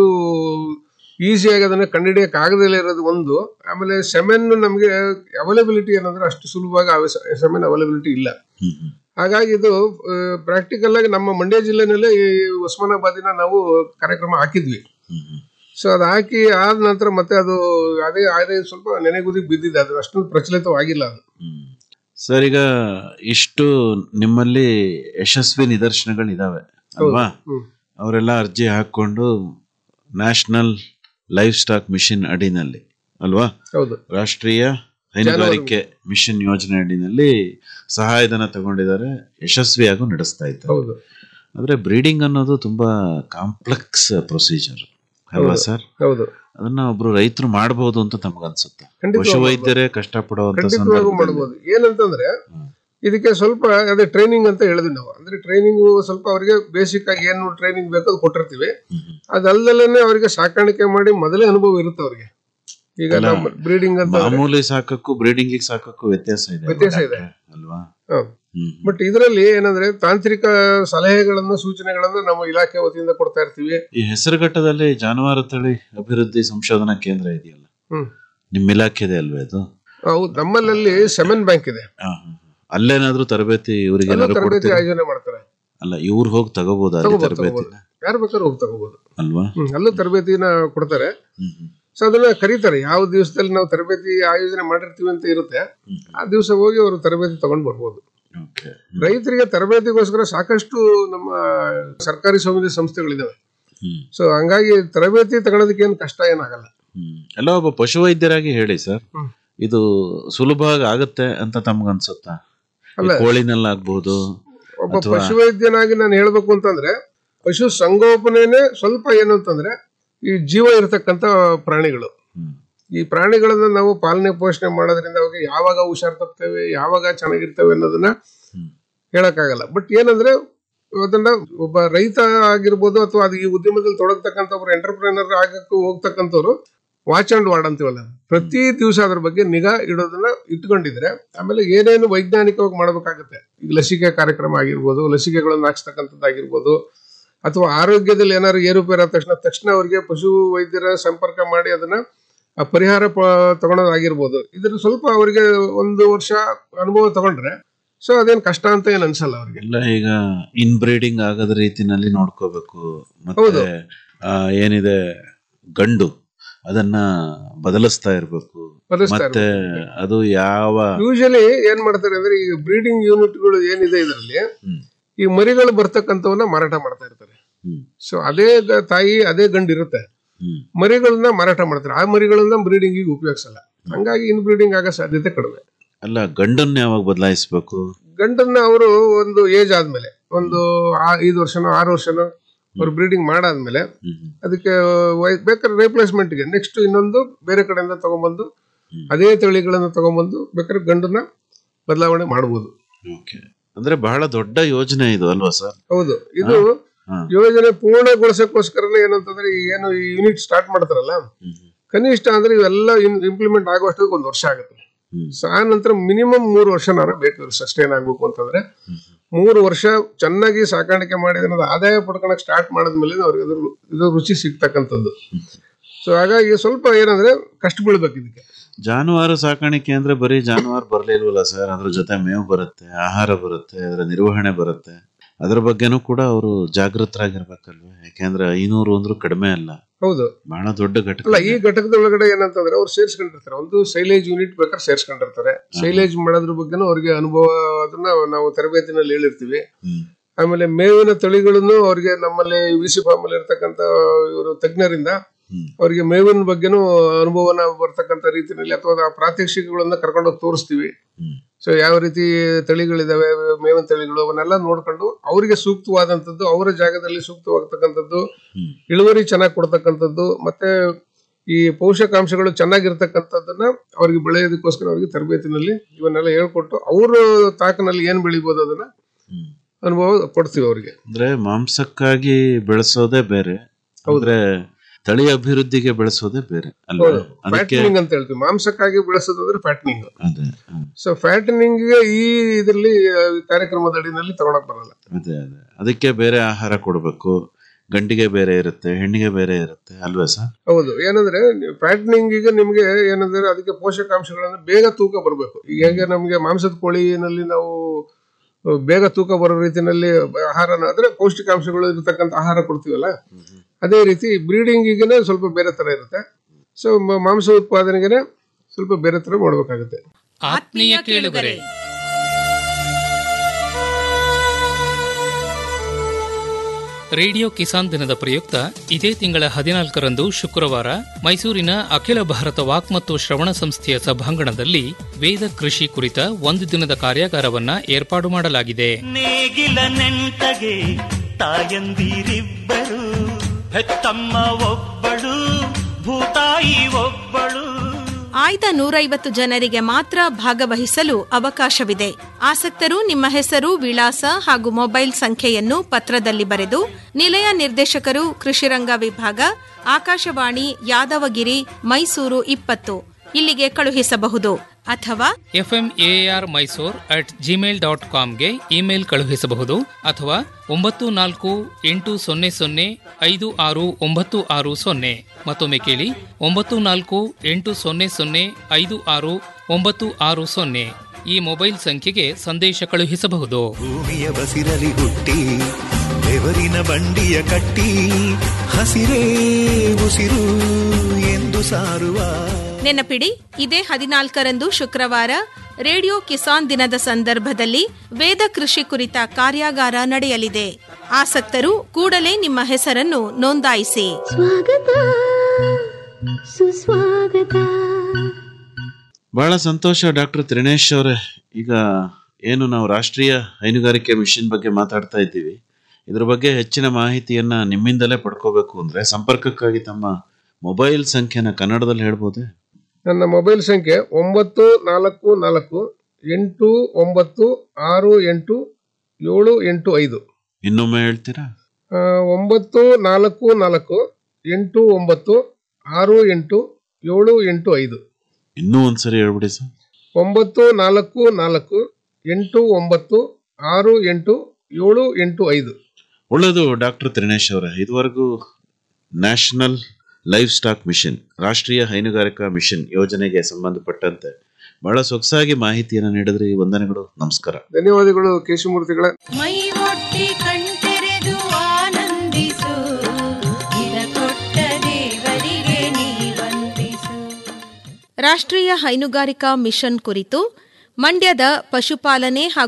ಈಸಿಯಾಗಿ ಅದನ್ನ ಕಂಡುಹಿಡಿಯಕ್ ಆಗದಲ್ಲೇ ಇರೋದು ಒಂದು ಆಮೇಲೆ ಸೆಮೆನ್ ನಮಗೆ ಅವೈಲಬಿಲಿಟಿ ಏನಂದ್ರೆ ಅಷ್ಟು ಸುಲಭವಾಗಿ ಸೆಮೆನ್ ಅವೈಲಬಿಲಿಟಿ ಇಲ್ಲ ಹಾಗಾಗಿ ಇದು ಪ್ರಾಕ್ಟಿಕಲ್ ಆಗಿ ನಮ್ಮ ಮಂಡ್ಯ ಜಿಲ್ಲೆನಲ್ಲೇ ಈ ಉಸ್ಮಾನಾಬಾದಿನ ನಾವು ಕಾರ್ಯಕ್ರಮ ಹಾಕಿದ್ವಿ ಸೊ ಅದು ಹಾಕಿ ಆದ ನಂತರ ಮತ್ತೆ ಅದು ಅದೇ ಅದೇ ಸ್ವಲ್ಪ ನೆನೆಗುದಿಗೆ ಬಿದ್ದಿದೆ ಅದು ಅಷ್ಟೊಂದು ಪ್ರಚಲಿತವಾಗಿಲ್ಲ ಅದು ಸರ್ ಈಗ ಇಷ್ಟು ನಿಮ್ಮಲ್ಲಿ ಯಶಸ್ವಿ ನಿದರ್ಶನಗಳಿದಾವೆ ಅಲ್ವಾ ಹ್ಮ್. ಅವರೆಲ್ಲ ಅರ್ಜಿ ಹಾಕೊಂಡು ನ್ಯಾಷನಲ್ ಲೈಫ್ ಸ್ಟಾಕ್ ಮಿಷನ್ ಅಡಿನಲ್ಲಿ ಅಲ್ವಾ ಹೌದು ರಾಷ್ಟ್ರೀಯ ಹೈನುಗಾರಿಕೆ ಮಿಷನ್ ಯೋಜನೆ ಅಡಿನಲ್ಲಿ ಸಹಾಯಧನ ತಗೊಂಡಿದ್ದಾರೆ ಯಶಸ್ವಿಯಾಗೂ ನಡೆಸ್ತಾ ಇದ್ದಾರೆ ಹೌದು ಆದ್ರೆ ಬ್ರೀಡಿಂಗ್ ಅನ್ನೋದು ತುಂಬಾ ಕಾಂಪ್ಲೆಕ್ಸ್ ಪ್ರೊಸೀಜರ್ ಅಲ್ವಾ ಹೌದು. ಸರ್ ಹೌದು ಅದನ್ನ ಒಬ್ರು ರೈತರು ಮಾಡಬಹುದು ಅಂತ ತಮಗನ್ಸುತ್ತೆ ಖಂಡಿತವಾಗ್ಲೂ ಪಶು ವೈದ್ಯರೇ ಕಷ್ಟಪಡುವಂತ ಖಂಡಿತವಾಗೂ ಸಂದರ್ಭದಲ್ಲಿ ಮಾಡಬಹುದು ಏನಂತಂದ್ರೆ ಇದಕ್ಕೆ ಸ್ವಲ್ಪ ಅದೇ ಟ್ರೈನಿಂಗ್ ಅಂತ ಹೇಳಿದ್ವಿ ನಾವು ಅಂದ್ರೆ ಟ್ರೈನಿಂಗ್ ಸ್ವಲ್ಪ ಅವರಿಗೆ ಬೇಸಿಕ್ ಆಗಿ ಏನು ಟ್ರೈನಿಂಗ್ ಬೇಕೋ ಅದು ಕೊಟ್ಟಿರ್ತೀವಿ ಅದಲ್ಲದಲ್ಲೇ ಅವರಿಗೆ ಸಾಕಾಣಿಕೆ ಮಾಡಿ ಮೊದಲೇ ಅನುಭವ ಇರುತ್ತೆ ಅವ್ರಿಗೆ ಈಗ ಅಲ್ಲ, ನಾವು ಬ್ರೀಡಿಂಗ್ ಅಂತ ಮಾಮೂಲಿ ಸಾಕಕ್ಕೂ ಬ್ರೀಡಿಂಗ್ ಸಾಕಕ್ಕೂ ವ್ಯತ್ಯಾಸ ಇದೆ ವ್ಯತ್ಯಾಸ ಇದೆ ಅಲ್ವಾ ಬಟ್ ಇದರಲ್ಲಿ ಏನಂದ್ರೆ ತಾಂತ್ರಿಕ ಸಲಹೆಗಳನ್ನು ಸೂಚನೆಗಳನ್ನು ನಮ್ಮ ಇಲಾಖೆ ವತಿಯಿಂದ ಕೊಡ್ತಾ ಇರ್ತೀವಿ ಈ ಹೆಸರುಘಟ್ಟದಲ್ಲಿ ಜಾನುವಾರು ತಳಿ ಅಭಿವೃದ್ಧಿ ಸಂಶೋಧನಾ ಕೇಂದ್ರ ಇದೆಯಲ್ಲ ಹ್ಮ್ ನಿಮ್ ಇಲಾಖೆದೆ ಅಲ್ವೇ ಅದು ಹೌದು ನಮ್ಮಲ್ಲಿ ಸೆಮೆನ್ ಬ್ಯಾಂಕ್ ಇದೆ ಆ, ಹ, ಹ. ಅಲ್ಲೇನಾದ್ರೂ ತರಬೇತಿ ಇವರಿಗೆ ಅಲ್ಲೂ ಏನಾದ್ರು ತರಬೇತಿ ಕೊಡ್ತೀರಾ ಆಯೋಜನೆ ಮಾಡ್ತಾರೆ ಅಲ್ಲ ಇವ್ರು ಹೋಗಿ ತಗೋಬಹುದು ಅಲ್ಲಿ ತಗೋಬೋದು ತರಬೇತಿ ತಗೋಬೋದು ಯಾರು ಬೇಕಾದ್ರೂ ಹೋಗಿ ತಗೋಬಹುದು ಅಲ್ವಾ ಹ್ಮ್ ಅಲ್ಲೂ ತರಬೇತಿನ ಕೊಡ್ತಾರೆ ಸೊ ಅದನ್ನ ಕರೀತಾರೆ ಯಾವ ದಿವಸದಲ್ಲಿ ನಾವು ತರಬೇತಿ ಆಯೋಜನೆ ಮಾಡಿರ್ತೀವಿ ಅಂತ ಇರುತ್ತೆ ಆ ದಿವಸ ಹೋಗಿ ಅವರು ತರಬೇತಿ ತಗೊಂಡ್ ಬರ್ಬೋದು ರೈತರಿಗೆ ತರಬೇತಿಗೋಸ್ಕರ ಸಾಕಷ್ಟು ನಮ್ಮ ಸರ್ಕಾರಿ ಸ್ವಾಮ್ಯದ ಸಂಸ್ಥೆಗಳಿದಾವೆ ಸೊ ಹಂಗಾಗಿ ತರಬೇತಿ ತಗೊಳೋದಕ್ಕೆ ಏನು ಕಷ್ಟ ಏನಾಗಲ್ಲ ಎಲ್ಲ ಒಬ್ಬ ಪಶು ವೈದ್ಯರಾಗಿ ಹೇಳಿ ಸರ್ ಹ್ಮ್. ಇದು ಸುಲಭವಾಗಿ ಆಗತ್ತೆ ಅಂತ ತಮ್ಗೆ ಅನ್ಸುತ್ತಾ ಈ ಅಲ್ಲ. ಕೋಳಿನಲ್ಲಾಗ್ಬೋದು ಒಬ್ಬ ಅಥವಾ ಪಶುವೈದ್ಯನಾಗಿ ನಾನು ಹೇಳ್ಬೇಕು ಅಂತಂದ್ರೆ ಪಶು ಸಂಗೋಪನೆನೇ ಸ್ವಲ್ಪ ಏನು ಅಂತಂದ್ರೆ ಈ ಜೀವ ಇರತಕ್ಕಂತ ಪ್ರಾಣಿಗಳು ಈ ಪ್ರಾಣಿಗಳನ್ನ ನಾವು ಪಾಲನೆ ಪೋಷಣೆ ಮಾಡೋದ್ರಿಂದ ಅವಾಗ ಯಾವಾಗ ಹುಷಾರ್ ತಪ್ತೇವೆ ಯಾವಾಗ ಚೆನ್ನಾಗಿರ್ತೇವೆ ಅನ್ನೋದನ್ನ ಹೇಳಕ್ಕಾಗಲ್ಲ ಬಟ್ ಏನಂದ್ರೆ ಅದನ್ನ ಒಬ್ಬ ರೈತ ಆಗಿರ್ಬೋದು ಅಥವಾ ಅದು ಈ ಉದ್ಯಮದಲ್ಲಿ ತೊಡಗ್ತಕ್ಕಂಥ ಒಬ್ಬರು ಎಂಟರ್ಪ್ರಿನರ್ ಆಗಕ್ಕೆ ಹೋಗ್ತಕ್ಕಂಥವ್ರು ವಾಚ್ ಅಂಡ್ ವಾರ್ಡ್ ಅಂತೀವಲ್ಲ ಪ್ರತಿ ದಿವಸ ಅದ್ರ ಬಗ್ಗೆ ನಿಗಾ ಇಡೋದನ್ನ ಇಟ್ಕೊಂಡಿದ್ರೆ ಆಮೇಲೆ ಏನೇನು ವೈಜ್ಞಾನಿಕವಾಗಿ ಮಾಡಬೇಕಾಗುತ್ತೆ ಈಗ ಲಸಿಕೆ ಕಾರ್ಯಕ್ರಮ ಆಗಿರ್ಬೋದು ಲಸಿಕೆಗಳನ್ನು ಹಾಕ್ಸ್ತಕ್ಕಂಥದ್ದಾಗಿರ್ಬೋದು ಅಥವಾ ಆರೋಗ್ಯದಲ್ಲಿ ಏನಾದ್ರು ಏರುಪೇರು ಆದ ತಕ್ಷಣ ತಕ್ಷಣ ಅವರಿಗೆ ಪಶು ವೈದ್ಯರ ಸಂಪರ್ಕ ಮಾಡಿ ಅದನ್ನ ಆ ಪರಿಹಾರ ಪ ತಗೊಳೋದಾಗಿರ್ಬೋದು ಇದ್ರ ಸ್ವಲ್ಪ ಅವರಿಗೆ ಒಂದು ವರ್ಷ ಅನುಭವ ತಗೊಂಡ್ರೆ ಸೊ ಅದೇನ್ ಕಷ್ಟ ಅಂತ ಏನ್ ಅನ್ಸಲ್ಲ ಅವ್ರಿಗೆ ಎಲ್ಲ ಈಗ ಇನ್ ಬ್ರೀಡಿಂಗ್ ಆಗದ ರೀತಿನಲ್ಲಿ ನೋಡ್ಕೋಬೇಕು ಹೌದು. ಮತ್ತೆ ಆ, ಏನಿದೆ ಗಂಡು ಅದನ್ನ ಬದಲಿಸ್ತಾ ಇರ್ಬೇಕು ಬದಲಿಸ್ತಾ ಮತ್ತೆ ಅದು ಯಾವ ಯೂಶಲಿ ಏನ್ ಮಾಡ್ತಾರೆ ಅಂದ್ರೆ ಈ ಬ್ರೀಡಿಂಗ್ ಯೂನಿಟ್ಗಳು ಏನಿದೆ ಇದರಲ್ಲಿ ಈ ಮರಿಗಳು ಬರ್ತಕ್ಕಂಥವನ್ನ ಮಾರಾಟ ಮಾಡ್ತಾ ಇರ್ತಾರೆ ಸೊ ಅದೇ ಗ- ತಾಯಿ ಅದೇ ಗಂಡು ಇರುತ್ತೆ ಮರಿಗಳನ್ನ ಮಾರಾಟ ಮಾಡ್ತಾರೆ ಆ ಮರಿಗಳನ್ನ ಬ್ರೀಡಿಂಗ್ ಉಪಯೋಗಿಸಲ್ಲ ಹಂಗಾಗಿ ಇನ್ ಬ್ರೀಡಿಂಗ್ ಆಗೋ ಸಾಧ್ಯತೆ ಕಡಿಮೆ ಅಲ್ಲ ಗಂಡನ್ನ ಯಾವಾಗ ಬದಲಾಯಿಸ್ಬೇಕು ಗಂಡನ್ನ ಅವರು ಒಂದು ಏಜ್ ಆದ್ಮೇಲೆ ಒಂದು ಆ- ಐದು ವರ್ಷನೋ ಆರು ವರ್ಷನೋ ಅವ್ರು ಬ್ರೀಡಿಂಗ್ ಮಾಡಾದ್ಮೇಲೆ ಅದಕ್ಕೆ ವೈ- ಬೇಕಾದ್ರೆ ರಿಪ್ಲೇಸ್ಮೆಂಟ್ಗೆ ನೆಕ್ಸ್ಟ್ ಇನ್ನೊಂದು ಬೇರೆ ಕಡೆಯಿಂದ ತಗೊಂಡ್ಬಂದು ಅದೇ ತಳಿಗಳನ್ನ ತಗೊಂಡ್ಬಂದು ಬೇಕಾದ್ರೆ ಗಂಡನ್ನ ಬದಲಾವಣೆ ಮಾಡಬಹುದು ಓಕೆ ಅಂದ್ರೆ ಬಹಳ ದೊಡ್ಡ ಯೋಜನೆ ಇದು ಅಲ್ವಾ ಸರ್ ಹೌದು ಇದು ಹಾ. ಯೋಜನೆ ಪೂರ್ಣಗೊಳಿಸಕ್ಕೋಸ್ಕರನೇ ಏನಂತಂದ್ರೆ ಈ ಏನು ಈ ಯೂನಿಟ್ ಸ್ಟಾರ್ಟ್ ಮಾಡ್ತಾರಲ್ಲ ಕನಿಷ್ಠ ಅಂದ್ರೆ ಇವೆಲ್ಲ ಇಂಪ್ಲಿಮೆಂಟ್ ಆಗುವಷ್ಟು ಒಂದು ವರ್ಷ ಆಗುತ್ತೆ ಸೊ ಆ ನಂತರ ಮಿನಿಮಮ್ ಮೂರು ವರ್ಷನಾರ ಬೇಕು ಸಸ್ಟೈನ್ ಆಗ್ಬೇಕು ಅಂತಂದ್ರೆ ಮೂರು ವರ್ಷ ಚೆನ್ನಾಗಿ ಸಾಕಾಣಿಕೆ ಮಾಡಿ ಅದನ್ನ ಆದಾಯ ಪಡ್ಕೊಳಕ್ ಸ್ಟಾರ್ಟ್ ಮಾಡಿದ್ಮೇಲೆ ಅವ್ರಿಗೆ ಅದ್ರ ಇದು ರುಚಿ ಸಿಗ್ತಕ್ಕಂಥದ್ದು ಸೊ ಹಾಗಾಗಿ ಸ್ವಲ್ಪ ಏನಂದ್ರೆ ಕಷ್ಟ ಬೀಳ್ಬೇಕು ಇದಕ್ಕೆ ಜಾನುವಾರು ಸಾಕಾಣಿಕೆ ಅಂದ್ರೆ ಬರೀ ಜಾನುವಾರು ಬರ್ಲಿಲ್ವಲ್ಲ ಸರ್ ಅದ್ರ ಜೊತೆ ಮೇವು ಬರುತ್ತೆ ಆಹಾರ ಬರುತ್ತೆ ಅದರ ನಿರ್ವಹಣೆ ಬರುತ್ತೆ ಅದ್ರ ಬಗ್ಗೆನೂ ಕೂಡ ಅವರು ಜಾಗೃತರಾಗಿರ್ಬೇಕಲ್ವೇ ಯಾಕೆಂದ್ರೆ ಐನೂರು ಅಂದ್ರೂ ಕಡಿಮೆ ಅಲ್ಲ ಹೌದು ಬಹಳ ದೊಡ್ಡ ಘಟಕ ಅಲ್ಲ ಈ ಘಟಕದ ಒಳಗಡೆ ಏನಂತಂದ್ರೆ ಅವ್ರು ಸೇರ್ಸ್ಕೊಂಡಿರ್ತಾರೆ ಒಂದು ಸೈಲೇಜ್ ಯೂನಿಟ್ ಬೇಕಾದ್ರೆ ಸೇರ್ಸ್ಕೊಂಡಿರ್ತಾರೆ ಸೈಲೇಜ್ ಮಾಡೋದ್ರ ಬಗ್ಗೆನೂ ಅವ್ರಿಗೆ ಅನುಭವ ಅದನ್ನ ನಾವು ತರಬೇತಿನಲ್ಲಿ ಹೇಳಿರ್ತೀವಿ ಆಮೇಲೆ ಮೇವಿನ ತಳಿಗಳನ್ನು ಅವ್ರಿಗೆ ನಮ್ಮಲ್ಲಿ ವಿಸಿ ಫಾರ್ಮ್ ಅಲ್ಲಿ ಇರ್ತಕ್ಕಂಥ ಇವರು ತಜ್ಞರಿಂದ ಅವರಿಗೆ ಮೇವಿನ ಬಗ್ಗೆನೂ ಅನುಭವನ ಬರ್ತಕ್ಕಂಥ ರೀತಿಯಲ್ಲಿ ಅಥವಾ ಆ ಪ್ರಾತ್ಯಕ್ಷಿಕೆಗಳನ್ನ ಕರ್ಕೊಂಡೋಗಿ ತೋರಿಸ್ತೀವಿ ಸೊ ಯಾವ ರೀತಿ ತಳಿಗಳಿದಾವೆ ಮೇವಿನ ತಳಿಗಳು ಅವನ್ನೆಲ್ಲ ನೋಡ್ಕೊಂಡು ಅವರಿಗೆ ಸೂಕ್ತವಾದಂಥದ್ದು ಅವರ ಜಾಗದಲ್ಲಿ ಸೂಕ್ತವಾಗ್ತಕ್ಕಂಥದ್ದು ಇಳುವರಿ ಚೆನ್ನಾಗಿ ಕೊಡ್ತಕ್ಕಂಥದ್ದು ಮತ್ತೆ ಈ ಪೋಷಕಾಂಶಗಳು ಚೆನ್ನಾಗಿರ್ತಕ್ಕಂಥದ್ದನ್ನ ಅವ್ರಿಗೆ ಬೆಳೆಯೋದಕ್ಕೋಸ್ಕರ ಅವ್ರಿಗೆ ತರಬೇತಿನಲ್ಲಿ ಇವನ್ನೆಲ್ಲ ಹೇಳ್ಕೊಟ್ಟು ಅವ್ರ ತಾಕನಲ್ಲಿ ಏನ್ ಬೆಳಿಬೋದು ಅದನ್ನ ಅನುಭವ ಕೊಡ್ತೀವಿ ಅವ್ರಿಗೆ ಅಂದ್ರೆ ಮಾಂಸಕ್ಕಾಗಿ ಬೆಳೆಸೋದೇ ಬೇರೆ ಅಂದ್ರೆ ತಳಿ ಅಭಿವೃದ್ಧಿಗೆ ಬೆಳೆಸೋದೇ ಬೇರೆ ಅಲ್ವಾ ಅದಕ್ಕೆ ಫ್ಯಾಟ್ನಿಂಗ್ ಅಂತ ಹೇಳ್ತೀವಿ ಮಾಂಸಕ್ಕಾಗಿ ಬೆಳೆಸೋದಂದ್ರೆ ಫ್ಯಾಟ್ನಿಂಗ್ ಅದೇ ಹ್ಮ್. ಸೊ ಫ್ಯಾಟ್ನಿಂಗ್ ಈ ಇದರಲ್ಲಿ ಆ, ಈ ಕಾರ್ಯಕ್ರಮದ ಅಡಿನಲ್ಲಿ ತಗೊಳಕ್ ಬರಲ್ಲ ಅದೇ ಅದೇ ಅದಕ್ಕೆ ಬೇರೆ ಆಹಾರ ಕೊಡಬೇಕು ಗಂಡಿಗೆ ಬೇರೆ ಇರುತ್ತೆ ಹೆಣ್ಣಿಗೆ ಬೇರೆ ಇರುತ್ತೆ ಅಲ್ವೇ ಸರ್ ಹೌದು ಏನಂದ್ರೆ ಫ್ಯಾಟ್ನಿಂಗ್ ಈಗ ನಿಮ್ಗೆ ಏನಂದ್ರೆ ಅದಕ್ಕೆ ಪೋಷಕಾಂಶಗಳನ್ನ ಬೇಗ ತೂಕ ಬರಬೇಕು ಈಗ ಹೇಗೆ ನಮ್ಗೆ ಮಾಂಸದ ಕೋಳಿನಲ್ಲಿ ನಾವು ಅಹ್, ಬೇಗ ತೂಕ ಬರೋ ರೀತಿನಲ್ಲಿ ಆಹಾರನ ಅಂದ್ರೆ ಪೌಷ್ಟಿಕಾಂಶಗಳು ಇರತಕ್ಕಂತ ಆಹಾರ ಕೊಡ್ತೀವಲ್ಲ ಅದೇ ರೀತಿ ಬ್ರೀಡಿಂಗಿಗೆ ಸ್ವಲ್ಪ ಬೇರೆ ತರ ಇರುತ್ತೆ ಸೊ ಮಾಂಸ ಉತ್ಪಾದನೆಗೆ ಸ್ವಲ್ಪ ಬೇರೆ ತರ ಮಾಡ್ಬೇಕಾಗುತ್ತೆ ಆತ್ಮೀಯ ಕೇಳುಗರೆ ರೇಡಿಯೋ ಕಿಸಾನ್ ದಿನದ ಪ್ರಯುಕ್ತ ಇದೇ ತಿಂಗಳ ಹದಿನಾಲ್ಕರಂದು ಶುಕ್ರವಾರ ಮೈಸೂರಿನ ಅಖಿಲ ಭಾರತ ವಾಕ್ ಮತ್ತು ಶ್ರವಣ ಸಂಸ್ಥೆಯ ಸಭಾಂಗಣದಲ್ಲಿ ವೇದ ಕೃಷಿ ಕುರಿತ ಒಂದು ದಿನದ ಕಾರ್ಯಾಗಾರವನ್ನ ಏರ್ಪಾಡು ಮಾಡಲಾಗಿದೆ ನೇಗಿಲ ನೆಂಟಗೆ ತಾಯಂದಿರಿಬ್ಬರು ಹೆತ್ತಮ್ಮ ಒಬ್ಬಳು ಭೂತಾಯಿ ಒಬ್ಬಳು ಆಯ್ದ ನೂರೈವತ್ತು ಜನರಿಗೆ ಮಾತ್ರ ಭಾಗವಹಿಸಲು ಅವಕಾಶವಿದೆ ಆಸಕ್ತರು ನಿಮ್ಮ ಹೆಸರು ವಿಳಾಸ ಹಾಗೂ ಮೊಬೈಲ್ ಸಂಖ್ಯೆಯನ್ನು ಪತ್ರದಲ್ಲಿ ಬರೆದು ನಿಲಯ ನಿರ್ದೇಶಕರು ಕೃಷಿರಂಗ ವಿಭಾಗ ಆಕಾಶವಾಣಿ ಯಾದವಗಿರಿ ಮೈಸೂರು ಇಪ್ಪತ್ತು ಇಲ್ಲಿಗೆ ಕಳುಹಿಸಬಹುದು ಅಥವಾ FM AR Mysore at Gmail dot ಕಾಮ್ಗೆ ಇಮೇಲ್ ಕಳುಹಿಸಬಹುದು ಅಥವಾ ಒಂಬತ್ತು ನಾಲ್ಕು ಎಂಟು ಸೊನ್ನೆ ಸೊನ್ನೆ ಐದು ಆರು ಒಂಬತ್ತು ಆರು ಸೊನ್ನೆ ಮತ್ತೊಮ್ಮೆ ಕೇಳಿ ಒಂಬತ್ತು ನಾಲ್ಕು ಎಂಟು ಸೊನ್ನೆ ಸೊನ್ನೆ ಐದು ಆರು ಒಂಬತ್ತು ಆರು ಸೊನ್ನೆ ಈ ಮೊಬೈಲ್ ಸಂಖ್ಯೆಗೆ ಸಂದೇಶ ಕಳುಹಿಸಬಹುದು ಭೂಮಿಯ ಬಸಿರಲಿ ಹುಟ್ಟಿ ಬೆವರಿನ ಬಂಡಿಯ ಕಟ್ಟಿ ಹಸಿರೇ ಉಸಿರು ಎಂದು ಸಾರುವ ನೆನಪಿಡಿ ಇದೇ ಹದಿನಾಲ್ಕರಂದು ಶುಕ್ರವಾರ ರೇಡಿಯೋ ಕಿಸಾನ್ ದಿನದ ಸಂದರ್ಭದಲ್ಲಿ ವೇದ ಕೃಷಿ ಕುರಿತ ಕಾರ್ಯಾಗಾರ ನಡೆಯಲಿದೆ ಆಸಕ್ತರು ಕೂಡಲೇ ನಿಮ್ಮ ಹೆಸರನ್ನು ನೋಂದಾಯಿಸಿ ಸ್ವಾಗತ ಸುಸ್ವಾಗತ ಬಹಳ ಸಂತೋಷ ಡಾಕ್ಟರ್ ತ್ರಿನೇಶ್ ಅವರೇ ಈಗ ಏನು ನಾವು ರಾಷ್ಟ್ರೀಯ ಹೈನುಗಾರಿಕೆ ಮಿಷನ್ ಬಗ್ಗೆ ಮಾತಾಡ್ತಾ ಇದ್ದೀವಿ ಇದ್ರ ಬಗ್ಗೆ ಹೆಚ್ಚಿನ ಮಾಹಿತಿಯನ್ನ ನಿಮ್ಮಿಂದಲೇ ಪಡ್ಕೋಬೇಕು ಅಂದ್ರೆ ಸಂಪರ್ಕಕ್ಕಾಗಿ ತಮ್ಮ ಮೊಬೈಲ್ ಸಂಖ್ಯೆನ ಕನ್ನಡದಲ್ಲಿ ಹೇಳ್ಬೋದೇ ನನ್ನ ಮೊಬೈಲ್ ಸಂಖ್ಯೆ ಒಂಬತ್ತು ನಾಲ್ಕು ನಾಲ್ಕು ಎಂಟು ಒಂಬತ್ತು ಆರು ಎಂಟು ಏಳು ಎಂಟು ಐದು ಇನ್ನೊಮ್ಮೆ ಹೇಳ್ತೀರಾ ಆ, ಒಂಬತ್ತು ನಾಲ್ಕು ನಾಲ್ಕು ಎಂಟು ಒಂಬತ್ತು ಆರು ಎಂಟು ಏಳು ಎಂಟು ಐದು ಇನ್ನೂ ಒಂದ್ಸರಿ ಹೇಳ್ಬಿಡಿ ಸರ್ ಒಂಬತ್ತು ನಾಲ್ಕು ನಾಲ್ಕು ಎಂಟು ಒಂಬತ್ತು ಆರು ಎಂಟು ಏಳು ಎಂಟು ಐದು ಒಳ್ಳೆಯದು ಡಾಕ್ಟರ್ ತ್ರಿನೇಶ್ ಅವರೇ ಇದುವರೆಗೂ ನ್ಯಾಷನಲ್ ಲೈಫ್ ಸ್ಟಾಕ್ ಮಿಷನ್ ರಾಷ್ಟ್ರೀಯ ಹೈನುಗಾರಿಕಾ ಮಿಷನ್ ಯೋಜನೆಗೆ ಸಂಬಂಧಪಟ್ಟಂತೆ ಬಹಳ ಸೊಗಸಾಗಿ ಮಾಹಿತಿಯನ್ನು ನೀಡಿದ್ರಿ ವಂದನೆಗಳು ನಮಸ್ಕಾರ ಧನ್ಯವಾದಗಳು ಕೇಶಮೂರ್ತಿಗಳೇ ಮೈ ಒಟ್ಟಿ ಕಣ್ತೆರೆದು ಆನಂದಿಸು ಇದ ಕೊಟ್ಟ ದೇವರಿಗೆ ನೀ ವಂದಿಸು ರಾಷ್ಟ್ರೀಯ ಹೈನುಗಾರಿಕಾ ಮಿಷನ್ ಕುರಿತು ಮಂಡ್ಯದ ಪಶುಪಾಲನೆ ಹಾಗೂ